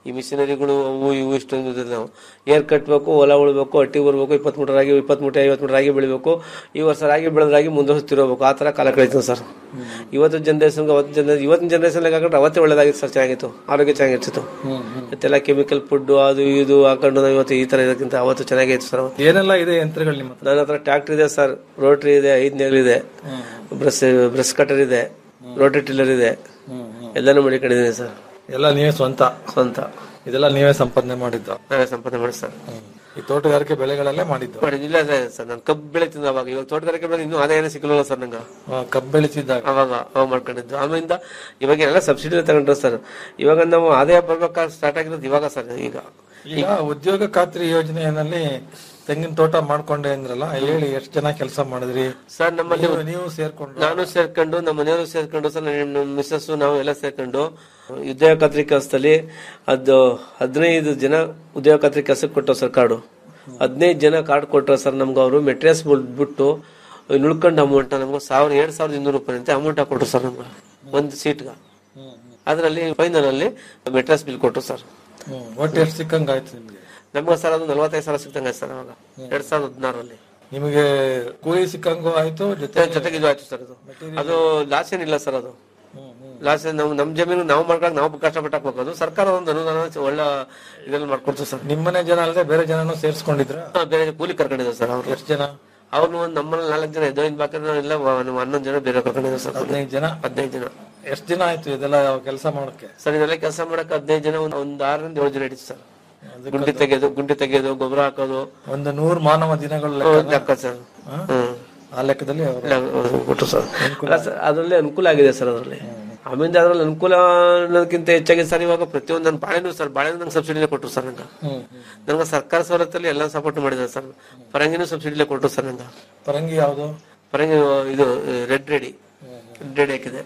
ಈ ಮಿಷನರಿಗಳು ಅವು ಇವು ಇಷ್ಟೊಂದು ಇದೆ ನಾವು ಏರ್ ಕಟ್ಟಬೇಕು ಹೊಲ ಉಳ್ಬೇಕು ಹಟ್ಟಿ ಬರ್ಬೇಕು ಇಪ್ಪತ್ತ್ ಮೂಟೆ ರಾಗಿ ಇಪ್ಪತ್ತ್ ಮೂಟೆ ಐವತ್ತು ಮೂಟೆ ರಾಗಿ ಬೆಳಿಬೇಕು ಈ ವರ್ಷ ರಾಗಿ ಬೆಳೆದ ರಾಗಿ ಮುಂದೆ ವರ್ಷ ತಿರೋಬೇಕು ಆ ತರ ಕಾಲ ಕಳೀತದೆ ಸರ್ ಇವತ್ತು ಜನರೇಷನ್ಗೆ ಅವತ್ತು ಜನ ಇವತ್ತಿನ ಜನರೇಷನ್ ಹಾಕೊಂಡ್ರೆ ಅವತ್ತೇ ಒಳ್ಳೇದಾಗಿತ್ತು ಸರ್ ಚೆನ್ನಾಗಿತ್ತು ಆರೋಗ್ಯ ಚೆನ್ನಾಗಿರ್ತಿತ್ತು ಇವತ್ತೆಲ್ಲ ಕೆಮಿಕಲ್ ಫುಡ್ ಅದು ಇದು ಹಾಕೊಂಡು ನಾವು ಇವತ್ತು ಈ ತರ ಇರೋಕ್ಕಿಂತ ಅವತ್ತು ಚೆನ್ನಾಗಿತ್ತು ಸರ್ ಅವತ್ತು ಏನೆಲ್ಲ ಇದೆ ಯಂತ್ರಗಳು ನಿಮ್ಮ ಹತ್ರ ನನ್ನ ಹತ್ರ ಟ್ರ್ಯಾಕ್ಟರ್ ಇದೆ ಸರ್ ರೋಟ್ರಿ ಇದೆ ಐದು ನೇಗ್ಲು ಇದೆ ಬ್ರಷ್ ಬ್ರಷ್ ಕಟರ್ ಇದೆ ರೋಟರಿ ಟಿಲ್ಲರ್ ಇದೆ ಎಲ್ಲಾನು ಮಡಿಕೊಂಡಿದ್ದೀನಿ ಸರ್ ಎಲ್ಲ ನೀವೇ ಸ್ವಂತ ಸ್ವಂತ ಇದೆಲ್ಲ ನೀವೇ ಸಂಪಾದನೆ ಮಾಡಿದ್ದು ನಾವೇ ಸಂಪಾದನೆ ಮಾಡಿ ಸರ್ ಈ ತೋಟಗಾರಿಕೆ ಬೆಳೆಗಳಲ್ಲೇ ಮಾಡಿದ್ದು ಮಾಡಿದ್ದಿಲ್ಲ ಸರ್ ನಾನು ಕಬ್ಬು ಬೆಳಿತಿದ್ದೆ ಅವಾಗ ಇವಾಗ ತೋಟಗಾರಿಕೆ ಬೆಳೆದ ಇನ್ನೂ ಆದಾಯನೇ ಸಿಕ್ಕಲಿಲ್ಲ ಸರ್ ನಂಗೆ ಆ, ಕಬ್ಬು ಬೆಳಿತಿದ್ದಾಗ ಅವಾಗ ಅವಾಗ ಮಾಡ್ಕೊಂಡಿದ್ದು ಆಮೇಲಿಂದ ಇವಾಗ ಎಲ್ಲ ಸಬ್ಸಿಡಿ ತಗೊಂಡ್ರು ಸರ್ ಇವಾಗ ನಾವು ಆದಾಯ ಬರ್ಬೇಕಾದ್ರೆ ಸ್ಟಾರ್ಟ್ ಆಗಿರೋದು ಇವಾಗ ಸರ್ ಈಗ ಈಗ ಉದ್ಯೋಗ ಖಾತ್ರಿ ಯೋಜನೆಯಲ್ಲಿ ತೆಂಗಿನ ತೋಟ ಮಾಡ್ಕೊಂಡೆ ಅಂದ್ರಲ್ಲ ಹೇಳಿ ಎಷ್ಟು ಜನ ಕೆಲಸ ಮಾಡಿದ್ರಿ ಸರ್ ನಮ್ಮಲ್ಲಿ ನೀವು- ನೀವು ಸೇರ್ಕೊಂಡು ನಾನು ಸೇರ್ಕೊಂಡು ನಮ್ಮ ಮನೆಯವರು ಸೇರ್ಕೊಂಡು ಸರ್ ನಮ್ಮ ಮಿಸ್ಸಸ್ ನಾವು ಎಲ್ಲ ಸೇರ್ಕೊಂಡು ಉದ್ಯೋಗ ಖಾತ್ರಿ ಕೆಲಸದಲ್ಲಿ ಅದು ಹದಿನೈದು ಜನ ಉದ್ಯೋಗ ಖಾತ್ರಿ ಕೆಲಸಕ್ಕೆ ಕೊಟ್ಟರು ಸರ್ ಕಾರ್ಡು ಹದಿನೈದು ಜನ ಕಾರ್ಡ್ ಕೊಟ್ಟರು ಸರ್ ನಮ್ಗೆ ಅವರು ಮೆಟೀರಿಯಲ್ಸ್ ಬಿಟ್ಟು ಇನ್ನು ಉಳ್ಕೊಂಡ ಅಮೌಂಟ್ ನಮ್ಗೆ ಸಾವಿರ ಎರಡ್ ಸಾವಿರದ ಇನ್ನೂರು ರೂಪಾಯಿ ಅಂತ ಅಮೌಂಟ್ ಹಾಕೊಟ್ರು ಸರ್ ನಮ್ಗೆ ಒಂದು ಸೀಟ್ಗೆ ಅದರಲ್ಲಿ ಫೈನಲ್ ಅಲ್ಲಿ ಮೆಟೀರಿಯಲ್ಸ್ ಬಿಲ್ ಕೊಟ್ಟರು ಸರ್ ಹ್ಮ್. ಒಟ್ಟು ಎಷ್ಟು ಸಿಕ್ಕಂಗ ಆಯ್ತು ನಿಮ್ಗೆ ನಮ್ಗೆ ಸರ್ ಅದು ನಲವತ್ತೈದು ಸಾವಿರ ಸಿಕ್ತಂಗ ಸರ್ ಅವಾಗ ಎರಡ್ ಸಾವಿರದ ಹದಿನಾರರಲ್ಲಿ ನಿಮಗೆ ಕೂಲಿ ಸಿಕ್ಕಂಗೂ ಆಯ್ತು ಜೊತೆ ಜೊತೆಗೆ ಇದು ಆಯ್ತು ಸರ್ ಅದು ಅದು ಲಾಸ್ ಏನಿಲ್ಲ ಸರ್ ಅದು ಲಾಸ್ ನಾವು ನಮ್ ಜಮೀನು ನಾವು ಮಾಡ್ಕೊಂಡು ನಾವು ಕಷ್ಟಪಟ್ಟು ಹಾಕ್ಬೇಕು ಅದು ಸರ್ಕಾರ ಒಂದು ಅನುದಾನ ಒಳ್ಳೆ ಇದ್ರಲ್ಲಿ ಮಾಡ್ಕೊಡ್ತು ಸರ್ ನಿಮ್ಮನೆ ಜನ ಅಲ್ಲದೆ ಬೇರೆ ಜನನು ಸೇರ್ಸ್ಕೊಂಡಿದ್ರ ಹಾ, ಬೇರೆ ಕೂಲಿ ಕರ್ಕೊಂಡಿದ್ದಾರೆ ಸರ್ ಅವ್ರು ಎಷ್ಟು ಜನ ಅವ್ರು ಒಂದು ನಮ್ಮಲ್ಲಿ ನಾಲ್ಕು ಜನ ಎದ್ದೋಗಿನ ಬಾಕಿದ್ರೆ ಎಲ್ಲ ನಾವು ಹನ್ನೊಂದು ಜನ ಬೇರೆ ಕರ್ಕೊಂಡಿದ್ದಾರೆ ಸರ್ ಹದಿನೈದು ಜನ ಹದಿನೈದು ಜನ ಎಷ್ಟು ದಿನ ಆಯ್ತು ಇದೆಲ್ಲ ಕೆಲಸ ಮಾಡಕ್ಕೆ ಸರ್ ಇದೆಲ್ಲ ಕೆಲಸ ಮಾಡಕ್ಕೆ ಹದಿನೈದು ಜನ ಒಂದು ಒಂದು ಆರರಿಂದ ಏಳು ಜನ ಹಿಡಿತು ಸರ್ ಗುಂಡಿ ತೆಗೆಯೋದು ಗುಂಡಿ ತೆಗೆಯೋದು ಗೊಬ್ಬರ ಹಾಕೋದು ಒಂದು ನೂರು ಮಾನವ ದಿನಗಳ ಹ್ಮ್, ಲೆಕ್ಕ ಸರ್ ಹಾ? ಹ್ಮ್ ಆ ಲೆಕ್ಕದಲ್ಲಿ ಅವರು ಇಲ್ಲ, ಅವ್ರು ಕೊಟ್ರು ಸರ್ ಅಲ್ಲ ಸರ್, ಅದರಲ್ಲಿ ಅನುಕೂಲ ಆಗಿದೆ ಸರ್ ಅದರಲ್ಲಿ ಆಮೇಲೆ ಅದ್ರಲ್ಲಿ ಅನುಕೂಲ ಅನ್ನೋದಕ್ಕಿಂತ ಹೆಚ್ಚಾಗಿ ಸರ್ ಇವಾಗ ಪ್ರತಿಯೊಂದು ನನ್ನ ಬಾಳೆನೂ ಸರ್ ಬಾಳೆನೂ ನಂಗೆ ಸಬ್ಸಿಡಿಲೇ ಕೊಟ್ಟರು ಸರ್ ನಂಗೆ ನಂಗೆ ಸರ್ಕಾರ ಸವಲತ್ತಲ್ಲಿ ಎಲ್ಲ ಸಪೋರ್ಟ್ ಮಾಡಿದ್ದಾರೆ ಸರ್ ಪರಂಗಿನೂ ಸಬ್ಸಿಡಿಲೇ ಕೊಟ್ಟರು ಸರ್ ನಂಗೆ ಪರಂಗಿ ಯಾವುದು ಪರಂಗಿ ಇದು ರೆಡ್ ರೆಡಿ ರೆಡ್ ರೆಡಿ ಹಾಕಿದೆ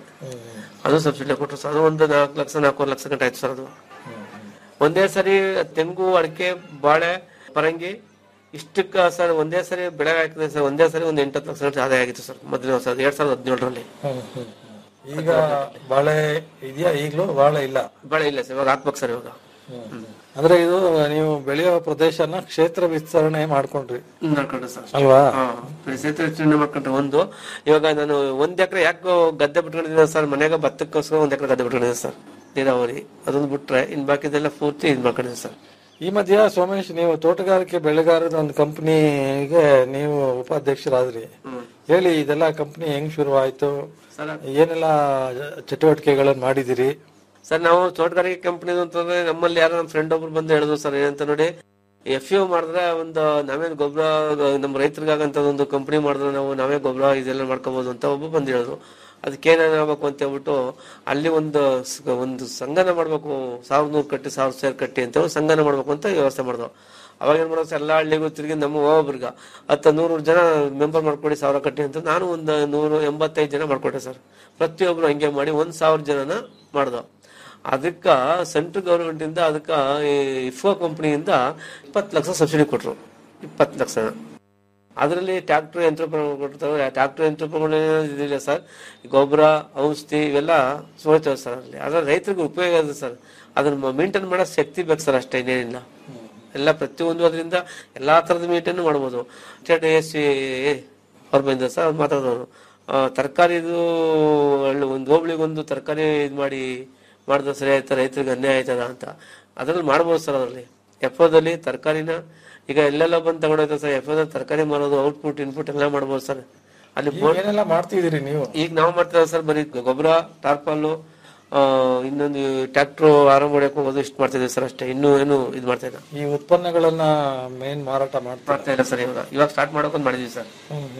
ಅದು ಸಬ್ಸಿಡಿ ಕೊಟ್ಟರು ಸರ್ ಅದು ಒಂದು ನಾಲ್ಕು ಲಕ್ಷ ನಾಲ್ಕೂವರೆ ಲಕ್ಷ ಗಂಟೆ ಆಯ್ತು ಸರ್ ಅದು ಒಂದೇ ಸರಿ ತೆಂಗು ಅಡಿಕೆ ಬಾಳೆ ಪರಂಗಿ ಇಷ್ಟಕ್ಕ ಸರ್ ಒಂದೇ ಸರಿ ಬೆಳೆ ಹಾಕಿದೆ ಸರ್ ಒಂದೇ ಸರಿ ಒಂದು ಎಂಟತ್ತು ಲಕ್ಷ ಗಂಟೆ ಆದಾಯ ಆಗಿತ್ತು ಸರ್ ಮೊದಲನೇ ವರ್ಷ ಎರಡ್ ಸಾವಿರದ ಹದಿನೇಳರಲ್ಲಿ ಈಗ ಬಾಳೆ ಇದೆಯಾ ಈಗಲೂ ಬಾಳೆ ಇಲ್ಲ ಬಾಳೆ ಇಲ್ಲ ಸರ್ ಇವಾಗ ಹಾಕ್ಬೇಕು ಸರ್ ಇವಾಗ ಅಂದ್ರೆ ಇದು ನೀವು ಬೆಳೆಯೋ ಪ್ರದೇಶನ ಕ್ಷೇತ್ರ ವಿಸ್ತರಣೆ ಮಾಡ್ಕೊಂಡ್ರಿ ಮಾಡ್ಕೊಂಡ್ರೆ ಸರ್ ಅಲ್ವಾ ಹಾ, ಸೇತುವೆ ವಿಸ್ತರಣೆ ಮಾಡ್ಕೊಂಡ್ರೆ ಒಂದು ಇವಾಗ ನಾನು ಒಂದ್ ಎಕರೆ ಯಾಕೆ ಗದ್ದೆ ಬಿಟ್ಕೊಂಡಿದ್ದೀನಿ ಸರ್ ಮನೆಯಾಗ ಭತ್ತಕ್ಕೋಸ್ಕರ ಒಂದ್ ಎಕರೆ ಗದ್ದೆ ಬಿಟ್ಕೊಂಡಿದ್ದೀನಿ ಸರ್ ನೀರಾವರಿ ಅದೊಂದು ಬಿಟ್ರೆ ಇನ್ ಬಾಕಿದೆಲ್ಲ ಪೂರ್ತಿ ಇದ್ ಮಾಡ್ಕೊಂಡಿದ್ದೀನಿ ಸರ್ ಈ ಮಧ್ಯ ಸೋಮೇಶ್ ನೀವು ತೋಟಗಾರಿಕೆ ಬೆಳೆಗಾರರ ಒಂದು ಕಂಪನಿಗೆ ನೀವು ಉಪಾಧ್ಯಕ್ಷರಾದ್ರಿ ಹೇಳಿ ಇದೆಲ್ಲ ಕಂಪನಿ ಹೆಂಗ್ ಶುರುವಾಯ್ತು ಏನೆಲ್ಲ ಚಟುವಟಿಕೆಗಳನ್ನು ಮಾಡಿದಿರಿ ಸರ್ ನಾವು ತೋಟಗಾರಿಕೆ ಕಂಪನಿ ಅಂತಂದ್ರೆ ನಮ್ಮಲ್ಲಿ ಯಾರೋ ನಮ್ಮ ಫ್ರೆಂಡ್ ಒಬ್ರು ಬಂದು ಹೇಳಿದ್ರು ಸರ್ ಏನಂತ ನೋಡಿ ಎಫ್ ಯು ಮಾಡಿದ್ರೆ ಒಂದು ನಾವೇ ಗೊಬ್ಬರ ನಮ್ಮ ರೈತರಿಗಾಗಂತ ಒಂದು ಕಂಪನಿ ಮಾಡಿದ್ರೆ ನಾವು ನಾವೇ ಗೊಬ್ಬರ ಇದೆಲ್ಲ ಮಾಡ್ಕೋಬಹುದು ಅಂತ ಒಬ್ಬ ಬಂದು ಹೇಳಿದ್ರು ಅದಕ್ಕೆ ಏನೇನು ಆಗ್ಬೇಕು ಅಂತ ಹೇಳ್ಬಿಟ್ಟು ಅಲ್ಲಿ ಒಂದು ಸ- ಒಂದು ಸಂಘನ ಮಾಡ್ಬೇಕು ಸಾವಿರದ ನೂರು ಕಟ್ಟಿ ಸಾವಿರ ಸೇರ್ ಕಟ್ಟಿ ಅಂತ ಹೇಳಿ ಸಂಘನ ಮಾಡ್ಬೇಕು ಅಂತ ವ್ಯವಸ್ಥೆ ಮಾಡಿದ್ರು ಅವಾಗ ಏನ್ ಮಾಡೋದು ಸರ್ ಎಲ್ಲ ಹಳ್ಳಿಗೂ ತಿರುಗಿ ನಮ್ಮ ಒಬ್ಬೊಬ್ರಿಗ ಹತ್ತು ನೂರು ಜನ ಮೆಂಬರ್ ಮಾಡ್ಕೊಡಿ ಸಾವಿರ ಕಟ್ಟಿ ಅಂತ ನಾನು ಒಂದು ನೂರು ಎಂಬತ್ತೈದು ಜನ ಮಾಡ್ಕೊಟ್ಟೆ ಸರ್ ಪ್ರತಿಯೊಬ್ರು ಹಂಗೆ ಮಾಡಿ ಒಂದ್ ಸಾವಿರ ಜನನ ಮಾಡ್ದು ಅದಕ್ಕ ಸೆಂಟ್ರಲ್ ಗವರ್ಮೆಂಟ್ ಇಂದ ಅದಕ್ಕ ಈ ಇಫ್ಕೋ ಕಂಪನಿಯಿಂದ ಇಪ್ಪತ್ತು ಲಕ್ಷ ಸಬ್ಸಿಡಿ ಕೊಟ್ರು ಇಪ್ಪತ್ತು ಲಕ್ಷ ಅದರಲ್ಲಿ ಟ್ರ್ಯಾಕ್ಟರ್ ಯಂತ್ರೋಪಕರಣ ಕೊಡ್ತಾರೆ ಟ್ರ್ಯಾಕ್ಟರ್ ಯಂತ್ರೋಪಕರಣ ಇದಿಲ್ಲ ಸರ್ ಗೊಬ್ಬರ ಔಷಧಿ ಇವೆಲ್ಲ ಸೋಯ್ತವೆ ಸರ್ ಅಲ್ಲಿ ಅದ್ರ ರೈತರಿಗೆ ಉಪಯೋಗ ಇದೆ ಸರ್ ಅದನ್ನ ಮೇಂಟೈನ್ ಮಾಡೋ ಶಕ್ತಿ ಬೇಕು ಸರ್ ಅಷ್ಟೇ ಇನ್ನೇನಿಲ್ಲ ಎಲ್ಲ ಪ್ರತಿಯೊಂದು ಅದರಿಂದ ಎಲ್ಲಾ ತರದ ಮೇಂಟೈನ್ ಮಾಡ್ಬೋದು ಎಸ್ ಸಿ ಅವ್ರು ಬಂದಿದ್ದಾರೆ ಸರ್ ಅವ್ರು ಮಾತಾಡೋರು ತರಕಾರಿದು ಒಂದು ಹೋಬಳಿಗೆ ಒಂದು ತರಕಾರಿ ಇದು ಮಾಡಿ ಮಾಡಿದ್ರೆ ಸರಿ ಆಯ್ತಾ ರೈತರಿಗೆ ಅನ್ಯಾಯ ಆಯ್ತದ ಅಂತ ಅದ್ರಲ್ಲಿ ಮಾಡ್ಬೋದು ಸರ್ ಅದರಲ್ಲಿ ಎಫ್ ದಲ್ಲಿ ತರಕಾರಿನ ಈಗ ಎಲ್ಲೆಲ್ಲ ಬಂದು ತಗೊಂಡೋಯ್ತಾರೆ ಸರ್ ಎಫ್ ತರಕಾರಿ ಮಾರೋದು ಔಟ್ಪುಟ್ ಇನ್ಪುಟ್ ಎಲ್ಲ ಮಾಡ್ಬೋದು ಸರ್ ಅಲ್ಲಿ ಈಗ ಏನೆಲ್ಲ ಮಾಡ್ತಿದ್ದೀರಿ ನೀವು ಈಗ ನಾವು ಮಾಡ್ತಾ ಸರ್ ಬರೀ ಗೊಬ್ಬರ ಟಾರ್ಪಲ್ಲು ಆ, ಇನ್ನೊಂದು ಟ್ರ್ಯಾಕ್ಟರ್ ಆರಂಭ ಮಾಡಕ್ ಹೋಗೋದು ಇಷ್ಟು ಮಾಡ್ತಿದ್ದೀವಿ ಸರ್ ಅಷ್ಟೇ ಇನ್ನು ಏನು ಇದು ಮಾಡ್ತಾ ಇಲ್ಲ ಈ ಉತ್ಪನ್ನಗಳನ್ನ ಮೇನ್ ಮಾರಾಟ ಮಾಡ್ತಾರೆ ಮಾಡ್ತಾ ಇಲ್ಲ ಸರ್ ಇವಾಗ ಇವಾಗ ಸ್ಟಾರ್ಟ್ ಮಾಡೋಕೊಂಡ್ ಮಾಡಿದೀವಿ ಸರ್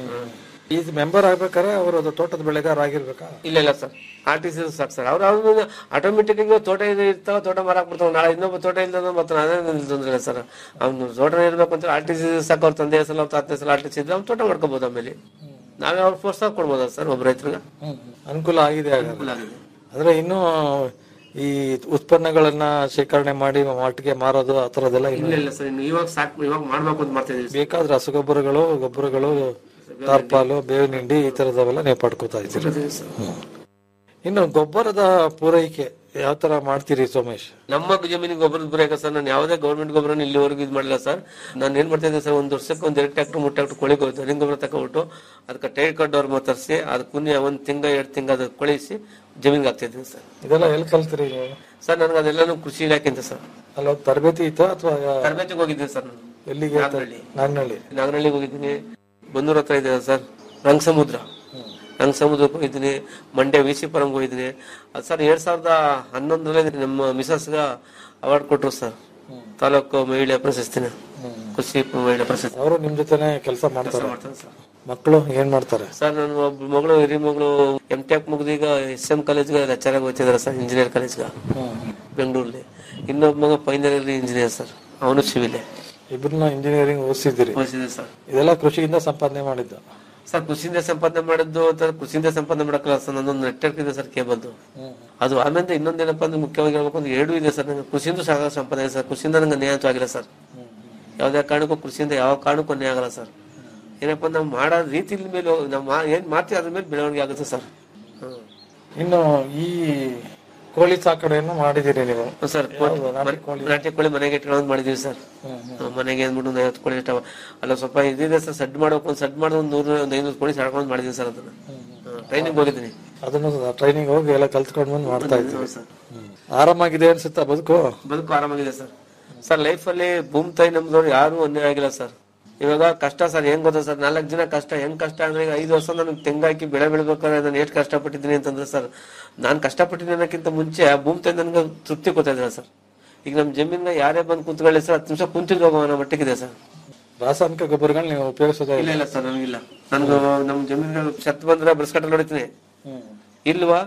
ಈ ಮೆಂಬರ್ ಆಗ್ಬೇಕಾದ್ರೆ ಅವರು ಅದು ತೋಟದ ಬೆಳೆಗಾರ ಆಗಿರ್ಬೇಕಾ ಇಲ್ಲ ಇಲ್ಲ ಸರ್ ಆರ್ ಟಿ ಸಿ ಸಾಕು ಸರ್ ಅವ್ರು ಅವ್ರು ಆಟೋಮೆಟಿಕ್ ತೋಟ ಇದು ಇರ್ತಾವ ತೋಟ ಮಾರಾಕ್ ಬಿಡ್ತಾವ ನಾಳೆ ಇನ್ನೊಬ್ಬ ತೋಟ ಇಲ್ದ ಬರ್ತಾನೆ ಅದೇ ನನ್ ತೊಂದ್ರೆ ಇಲ್ಲ ಸರ್ ಅವ್ನು ತೋಟ ಇರ್ಬೇಕು ಅಂತ ಆರ್ ಟಿ ಸಿ ಸಾಕು ಅವ್ರ ತಂದೆ ಸಲ ಅವ್ರ ತಾತನೇ ಸಲ ಆರ್ ಟಿ ಸಿ ಇದ್ರೆ ಅವ್ನು ತೋಟ ಮಾಡ್ಕೋಬಹುದು ಆಮೇಲೆ ನಾವೇ ಅವ್ರ ಫೋರ್ಸ್ ಆಗಿ ಕೊಡ್ಬೋದಾ ಸರ್ ಒಬ್ಬ ರೈತರಿಗೆ ಅನುಕೂಲ ಆಗಿದೆ ಹಾಗಾದ್ರೆ. ಅಂದ್ರೆ ಇನ್ನು ಈ ಉತ್ಪನ್ನಗಳನ್ನ ಶೇಖರಣೆ ಮಾಡಿ ಮಾರ್ಟ್ಗೆ ಮಾರೋದು ಆ ತರದೆಲ್ಲ ಇಲ್ಲ ಇಲ್ಲ ಇಲ್ಲ ಸರ್ ಇನ್ನು ಇವಾಗ ಸಾಕು ಇವಾಗ ಮಾಡ್ಬೇಕು ಅಂತ ಮಾಡ್ತಾ ಇದೀವಿ ಬೇಕಾದ್ರೆ ರಸಗೊಬ್ಬರಗಳು ಗೊಬ್ಬರಗಳು ಟಾರ್ಪಾಲು ಬೇವಿನ ಹಿಂಡಿ ಈ ತರದವೆಲ್ಲ ನೀವು ಪಡ್ಕೋತಾ ಇದ್ದೀರಿ ಹ್ಮ್. ಇನ್ನು ಗೊಬ್ಬರದ ಪೂರೈಕೆ ಯಾವ ತರ ಮಾಡ್ತೀರಿ ಸೋಮೇಶ್ ನಮ್ಮ ಜಮೀನಿಗೆ ಗೊಬ್ಬರದ ಬರೀಕ ಸರ್ ನಾನು ಯಾವುದೇ ಗೌರ್ಮೆಂಟ್ ಗೊಬ್ಬರ ಇಲ್ಲಿವರೆಗೂ ಇದು ಮಾಡಿಲ್ಲ ಸರ್ ನಾನು ಏನ್ ಮಾಡ್ತಾ ಇದ್ದೆ ಸರ್ ಒಂದು ವರ್ಷಕ್ಕೆ ಒಂದ್ ಎರಡು ಟ್ಯಾಕ್ಟರ್ ಮೂರು ಟ್ಯಾಕ್ಟರ್ ಕೊಳಿ ದನಿ ಗೊಬ್ಬರ ತಗೊಂಡ್ಬಿಟ್ಟು ಅದಕ್ಕೆ ಟೈರ್ ಕಡ್ಡವ್ರ ತರಿಸಿ ಅದಕ್ಕೆ ಕುನ್ಯ ಒಂದ್ ತಿಂಗ ಎರಡು ತಿಂಗ ಅದು ಕೊಳಿಸಿ ಜಮೀನ್ಗೆ ಹಾಕ್ತಾ ಇದ್ದೀನಿ ಸರ್ ಇದೆಲ್ಲ ಎಲ್ಲಿ ಕಲ್ತ್ರಿ ನೀವು ಸರ್ ನನಗೆ ಅದೆಲ್ಲಾನು ಕೃಷಿ ಇಲಾಖೆಯಿಂದ ಸರ್ ಅಲ್ಲ ತರಬೇತಿ ಇತ್ತ ಅಥವಾ ತರಬೇತಿಗೆ ಹೋಗಿದ್ದೀನಿ ಸರ್ ನಾನು ಎಲ್ಲಿಗೆ ನಾಗನಹಳ್ಳಿ. ನಾಗ್ನಳ್ಳಿ ನಾಗನಹಳ್ಳಿಗೆ ಹೋಗಿದ್ದೀನಿ ಬನ್ನೂರ್ ಹತ್ರ ಇದೆ ಸರ್ ರಂಗ ಸಮುದ್ರ ರಂಗ ಸಮುದ್ರಕ್ಕೆ ಹೋಗಿದ್ದೀನಿ ಮಂಡ್ಯ ವಿ ಸಿ ಪರಂಗೆ ಹೋಗಿದ್ದೀನಿ ಅದು ಸರ್ ಎರಡ್ ಸಾವಿರದ ಹನ್ನೊಂದರಲ್ಲಿ ನಮ್ಮ ಮಿಸಸ್ಗ ಅವಾರ್ಡ್ ಕೊಟ್ರು ಸರ್ ತಾಲೂಕು ಮಹಿಳೆ ಪ್ರಶಸ್ತಿನ ಕೃಷಿ ಮಹಿಳೆ ಪ್ರಶಸ್ತಿ ಅವರು ನಿಮ್ ಜೊತೆನೆ ಕೆಲಸ ಮಾಡ್ತಾರೆ ಮಾಡ್ತಾರೆ ಸರ್ ಮಕ್ಕಳು ಏನ್ ಮಾಡ್ತಾರೆ ಸರ್ ನನ್ನ ಒಬ್ಬ ಮಗಳು ಹಿರಿ ಮಗಳು ಎಂ ಟೆಕ್ ಮುಗ್ದೀಗ ಎಸ್ ಎಂ ಕಾಲೇಜ್ಗೆ ಲೆಕ್ಚರ್ ಆಗಿ ಹೋಗ್ತಿದಾರೆ ಸರ್ ಇಂಜಿನಿಯರ್ ಕಾಲೇಜ್ಗೆ ಬೆಂಗಳೂರಲ್ಲಿ ಇನ್ನೊಬ್ಬ ಮಗ ಫೈನಲ್ ಇಂಜಿನಿಯರ್ ಸರ್ ಅವನು ಸಿವಿಲ್ ಇಬ್ರನ್ನ ಇಂಜಿನಿಯರಿಂಗ್ ಓದಿಸಿದಿರಿ ಓದಿಸಿದೆ ಸರ್ ಇದೆಲ್ಲ ಕೃಷಿಯಿಂದ ಸಂಪಾದನೆ ಮಾಡಿದ್ದು ಸರ್ ಕೃಷಿಯಿಂದ ಸಂಪಾದನೆ ಮಾಡಿದ್ದು ಅಂತ ಕೃಷಿಯಿಂದ ಸಂಪಾದನೆ ಮಾಡಕ್ಕಲ್ಲ ಸರ್ ನನ್ನೊಂದು ನೆಟ್ವರ್ಕ್ ಇದೆ ಸರ್ ಕೇಬಲ್ದು ಅದು ಆಮೇಲೆ ಇನ್ನೊಂದೇನಪ್ಪ ಅಂದ್ರೆ ಮುಖ್ಯವಾಗಿ ಹೇಳ್ಬೇಕು ಅಂದ್ರೆ ಎರಡು ಇದೆ ಸರ್ ನಂಗೆ ಕೃಷಿಯಿಂದ ಸಾಗ ಸಂಪಾದನೆ ಸರ್ ಕೃಷಿಯಿಂದ ನಂಗೆ ನ್ಯಾಯ ಅಂತೂ ಆಗಿಲ್ಲ ಸರ್ ಯಾವುದೇ ಕಾರಣಕ್ಕೂ ಕೃಷಿಯಿಂದ ಯಾವ ಕಾರಣಕ್ಕೂ ನ್ಯಾಯ ಆಗಲ್ಲ ಸರ್ ಏನಪ್ಪ ನಾವು ಮಾಡೋ ರೀತಿ ಮೇಲೆ ಹೋಗ್- ನಾವು ಮಾ- ಏನ್ ಮಾಡ್ತೀವಿ ಅದ್ರ ಮೇಲೆ ಬೆಳವಣಿಗೆ ಆಗುತ್ತೆ ಸರ್ ಹ್ಮ್. ಇನ್ನು ಈ ಕೋಳಿ ಸಾಕಣೆಯನ್ನು ಮಾಡಿದಿರಿ ನೀವು ಸರ್ ಯಾವ್ದು? ನಾಟಿ ಕೋಳಿ ನಾಟಿ ಕೋಳಿ ಮನೆಗೆ ಇಟ್ಕೊಂಡು ಮಾಡಿದೀವಿ ಸರ್ ಹ್ಮ್, ಮನೆಗೆ ಅಂದ್ಬಿಟ್ಟು ಒಂದು ಐವತ್ತು ಕೋಳಿ ಇಟ್ಟಾವ ಅಲ್ಲ ಸ್ವಲ್ಪ ಇದಿದೆ ಸರ್ ಸಡ್ ಮಾಡ್ಬೇಕು ಒಂದು ಸಡ್ ಮಾಡಿ ಒಂದು ನೂರು ಒಂದು ಐನೂರು ಕೋಳಿ ಸಾಡ್ಕೊಂಡು ಮಾಡಿದೀವಿ ಸರ್ ಅದನ್ನ ಟ್ರೈನಿಂಗ್ ಹೋಗಿದ್ದೀನಿ ಅದನ್ನು ಟ್ರೈನಿಂಗ್ ಹೋಗಿ ಎಲ್ಲ ಕಲ್ತ್ಕೊಂಡ್ ಬಂದು ಮಾಡ್ತಾ ಇದ್ದೀವಿ ಆರಾಮಾಗಿದೆ ಅನ್ಸುತ್ತಾ ಬದುಕು ಬದುಕು ಆರಾಮಾಗಿದೆ ಸರ್ ಸರ್ ಲೈಫ್ ಅಲ್ಲಿ ಭೂಮಿ ತಾಯಿ ನಮ್ದವ್ರು ಯಾರು ಅನ್ಯಾಯ ಆಗಿಲ್ಲ ಸರ್ ಇವಾಗ ಕಷ್ಟ ಸರ್ ಹೆಂಗ್ ಗೊತ್ತಾ ಸರ್ ನಾಲ್ಕು ದಿನ ಕಷ್ಟ ಹೆಂಗ್ ಕಷ್ಟ ಅಂದ್ರೆ ಈಗ ಐದು ವರ್ಷ ನನಗೆ ತೆಂಗಾಕಿ ಬೆಳೆ ಬೆಳಿಬೇಕಾದ್ರೆ ನಾನು ಎಷ್ಟು ಕಷ್ಟಪಟ್ಟಿದ್ದೀನಿ ಅಂತಂದ್ರೆ ಸರ್ ನಾನು ಕಷ್ಟಪಟ್ಟಿದ್ದೀನಿ ಅನ್ನೋಕ್ಕಿಂತ ಮುಂಚೆ ಆ ಭೂಮಿ ತಾಯಿ ನನಗೆ ತೃಪ್ತಿ ಕೊಡ್ತಾ ಇದ್ದಾರೆ ಸರ್ ಈಗ ನಮ್ಮ ಜಮೀನ್ಗೆ ಯಾರೇ ಬಂದು ಕುಂತ್ಕೊಳ್ಳಿ ಸರ್ ಹತ್ತು ನಿಮಿಷ ಕುಂತಿದ್ದು ಹೋಗೋ ಅನ್ನೋ ಮಟ್ಟಿಗಿದೆ ಸರ್ ರಾಸಾಯನಿಕ ಗೊಬ್ಬರಗಳು ನೀವು ಉಪಯೋಗಿಸೋದೇ ಇಲ್ಲ ಇಲ್ಲ ಸರ್ ನನಗಿಲ್ಲ ನನ್ಗೆ ನಮ್ಮ ಜಮೀನ್ಗಳು ಶತ್ ಬಂದ್ರೆ ಬ್ರಸ್ ಕಟ್ಟಲ್ಲಿ ಹೊಡಿತೀನಿ ಇಲ್ವಾ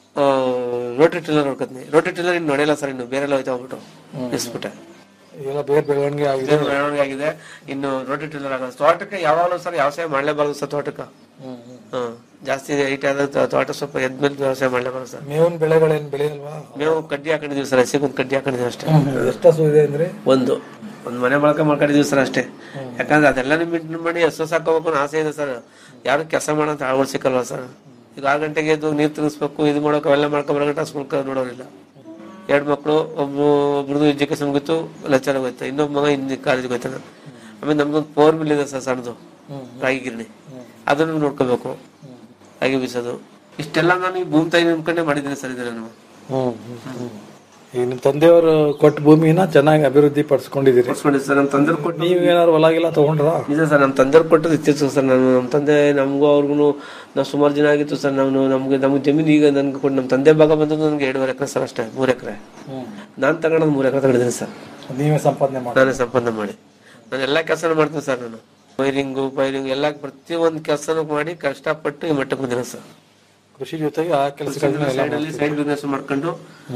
ರೋಟರಿ ಟಿಲ್ಲರ್ ಹೊಡ್ಕೊತೀನಿ ರೋಟರಿ ಟಿಲ್ಲರ್ ಇನ್ನು ನಡೆಯಲ್ಲ ಸರ್ ಇನ್ನು ಬೇರೆ ಎಲ್ಲ ಹೋಯ್ತಾ ಹೋಗ್ಬಿಟ್ಟು ನಿಲ್ಸ್ಬಿಟ್ಟೆ ಇವೆಲ್ಲ ಬೇರೆ ಬೆಳವಣಿಗೆ ಆಗಿದೆ ಇದೇನು ಬೆಳವಣಿಗೆ ಆಗಿದೆ ಇನ್ನು ರೋಟಿ ಟಿಲ್ಲರ್ ಆಗಲ್ಲ ತೋಟಕ್ಕೆ ಯಾವಾಗಲೂ ಸರ್ ವ್ಯವಸಾಯ ಮಾಡ್ಲೇಬಾರ್ದು ಸರ್ ತೋಟಕ್ಕೆ ಹ್ಮ್ ಜಾಸ್ತಿ ಹೈಟ್ ಆದ ತೋಟ ಸ್ವಲ್ಪ ಎದ್ಮೇಲೆ ವ್ಯವಸಾಯ ಮಾಡ್ಲೇಬಾರ್ದು ಸರ್ ಮೇವಿನ ಬೆಳೆಗಳೇನ್ ಬೆಳೆಯಲ್ವಾ ಮೇವು ಕಡ್ಡಿ ಹಾಕೊಂಡಿದೀವಿ ಸರ್ ಹಸಿಗೊಂದು ಕಡ್ಡಿ ಹಾಕೊಂಡಿದೀವಿ ಅಷ್ಟೇ ಎಷ್ಟು ಹಸು ಇದೆ ಅಂದ್ರೆ ಒಂದು ಒಂದ್ ಮನೆ ಮೊಳಕ ಮಾಡ್ಕೊಂಡಿದೀವಿ ಸರ್ ಅಷ್ಟೇ ಯಾಕಂದ್ರೆ ಅದೆಲ್ಲ ಬಿಟ್ಟು ಮಾಡಿ ಹಸು ಸಾಕೋಬೇಕು ಅನ್ನೋ ಆಸೆ ಇದೆ ಸರ್ ಯಾರು ಕೆಲಸ ಮಾಡೋಂತ ಆಳ್ಗಳು ಸಿಕ್ಕಲ್ವಾ ಸರ್ ಈಗ ಆರು ಗಂಟೆಗೆ ಎದ್ದು ನೀರು ತಿನ್ನಿಸ್ಬೇಕು ಇದು ಮಾಡೋಕೆ ಅವೆಲ್ಲ ಮಾಡ್ಕೊ ಬರೋ ಗಂಟೆ ಸ್ಕೂಲ್ ನೋಡೋರಿಲ್ಲ ಎರಡು ಮಕ್ಕಳು ಒಬ್ಬ ಒಬ್ರದ್ದು ಎಜುಕೇಶನ್ ಮುಗಿತು ಲೆಕ್ಚರ್ ಹೋಯ್ತು ಇನ್ನೊಬ್ಬ ಮಗ ಹಿಂದಿ ಕಾಲೇಜ್ಗೆ ಹೋಯ್ತಾನೆ ಆಮೇಲೆ ನಮ್ದೊಂದು ಪವರ್ ಮಿಲ್ ಇದೆ ಸರ್ ಸಣ್ಣದು ರಾಗಿ ಗಿರಣಿ ಅದನ್ನು ನೋಡ್ಕೋಬೇಕು ರಾಗಿ ಬೀಸೋದು ಇಷ್ಟೆಲ್ಲ ನಾನು ಈ ಭೂಮಿ ತಾಯಿ ನಂಬ್ಕೊಂಡೆ ಮಾಡಿದ್ದೀನಿ ಸರ್ ಇದನ್ನ ನಾನು ಹ್ಮ್ ಹ್ಮ್, ಹ್ಮ್. ಈಗ ನಿಮ್ ತಂದೆಯವರು ಕೊಟ್ಟ ಭೂಮಿನ ಚೆನ್ನಾಗಿ ಅಭಿವೃದ್ಧಿ ಪಡಿಸ್ಕೊಂಡಿದ್ದೀರಿ ಸರ್ ನಮ್ಮ ತಂದೆ ಕೊಟ್ಟು ನೀವ್ ಏನಾದ್ರು ಹೊಲ ಗಿಲ ತಗೊಂಡ್ರ ನಿಜ ಸರ್ ನಮ್ಮ ತಂದೆಯವ್ರು ಕೊಟ್ಟದ್ದು ಇತ್ತೀಚೆಗೆ ಸರ್ ನಾನು ನಮ್ಮ ತಂದೆ ನಮಗೂ ಅವ್ರಿಗೂ ನಾವು ಸುಮಾರು ಜನ ಆಗಿತ್ತು ಸರ್ ನಾವು ನಮ್ಗೆ ನಮ್ಗೆ ಜಮೀನು ಈಗ ನನ್ಗೆ ಕೊಟ್ಟು ನಮ್ಮ ತಂದೆ ಭಾಗ ಬಂದದ್ದು ನನಗೆ ಎರಡೂವರೆ ಎಕರೆ ಸರ್ ಅಷ್ಟೇ ಮೂರು ಎಕರೆ ನಾನು ತಗೊಂಡದ್ದು ಮೂರು ಎಕರೆ ತಗೊಂಡಿದ್ದೀನಿ ಸರ್ ನೀವೇ ಸಂಪಾದನೆ ಮಾಡಿ ನಾನೇ ಸಂಪಾದನೆ ಮಾಡಿ ನಾನು ಎಲ್ಲ ಕೆಲಸನೂ ಮಾಡ್ತೀನಿ ಸರ್ ನಾನು ವೈರಿಂಗು ಪೈರಿಂಗ್ ಎಲ್ಲ ಪ್ರತಿಯೊಂದು ಕೆಲಸನೂ ಮಾಡಿ ಕಷ್ಟಪಟ್ಟು ಈ ಮಟ್ಟಕ್ಕೆ ಬಂದಿರೋ ಸರ್ ಕೃಷಿ ಜೊತೆಗೆ ಆ ಕೆಲಸಗಳನ್ನ ಎಲ್ಲ ಸೈಡ್ ಅಲ್ಲಿ ಸೈಡ್ ಬಿಸ್ನೆಸ್ ಮಾಡ್ಕೊಂಡು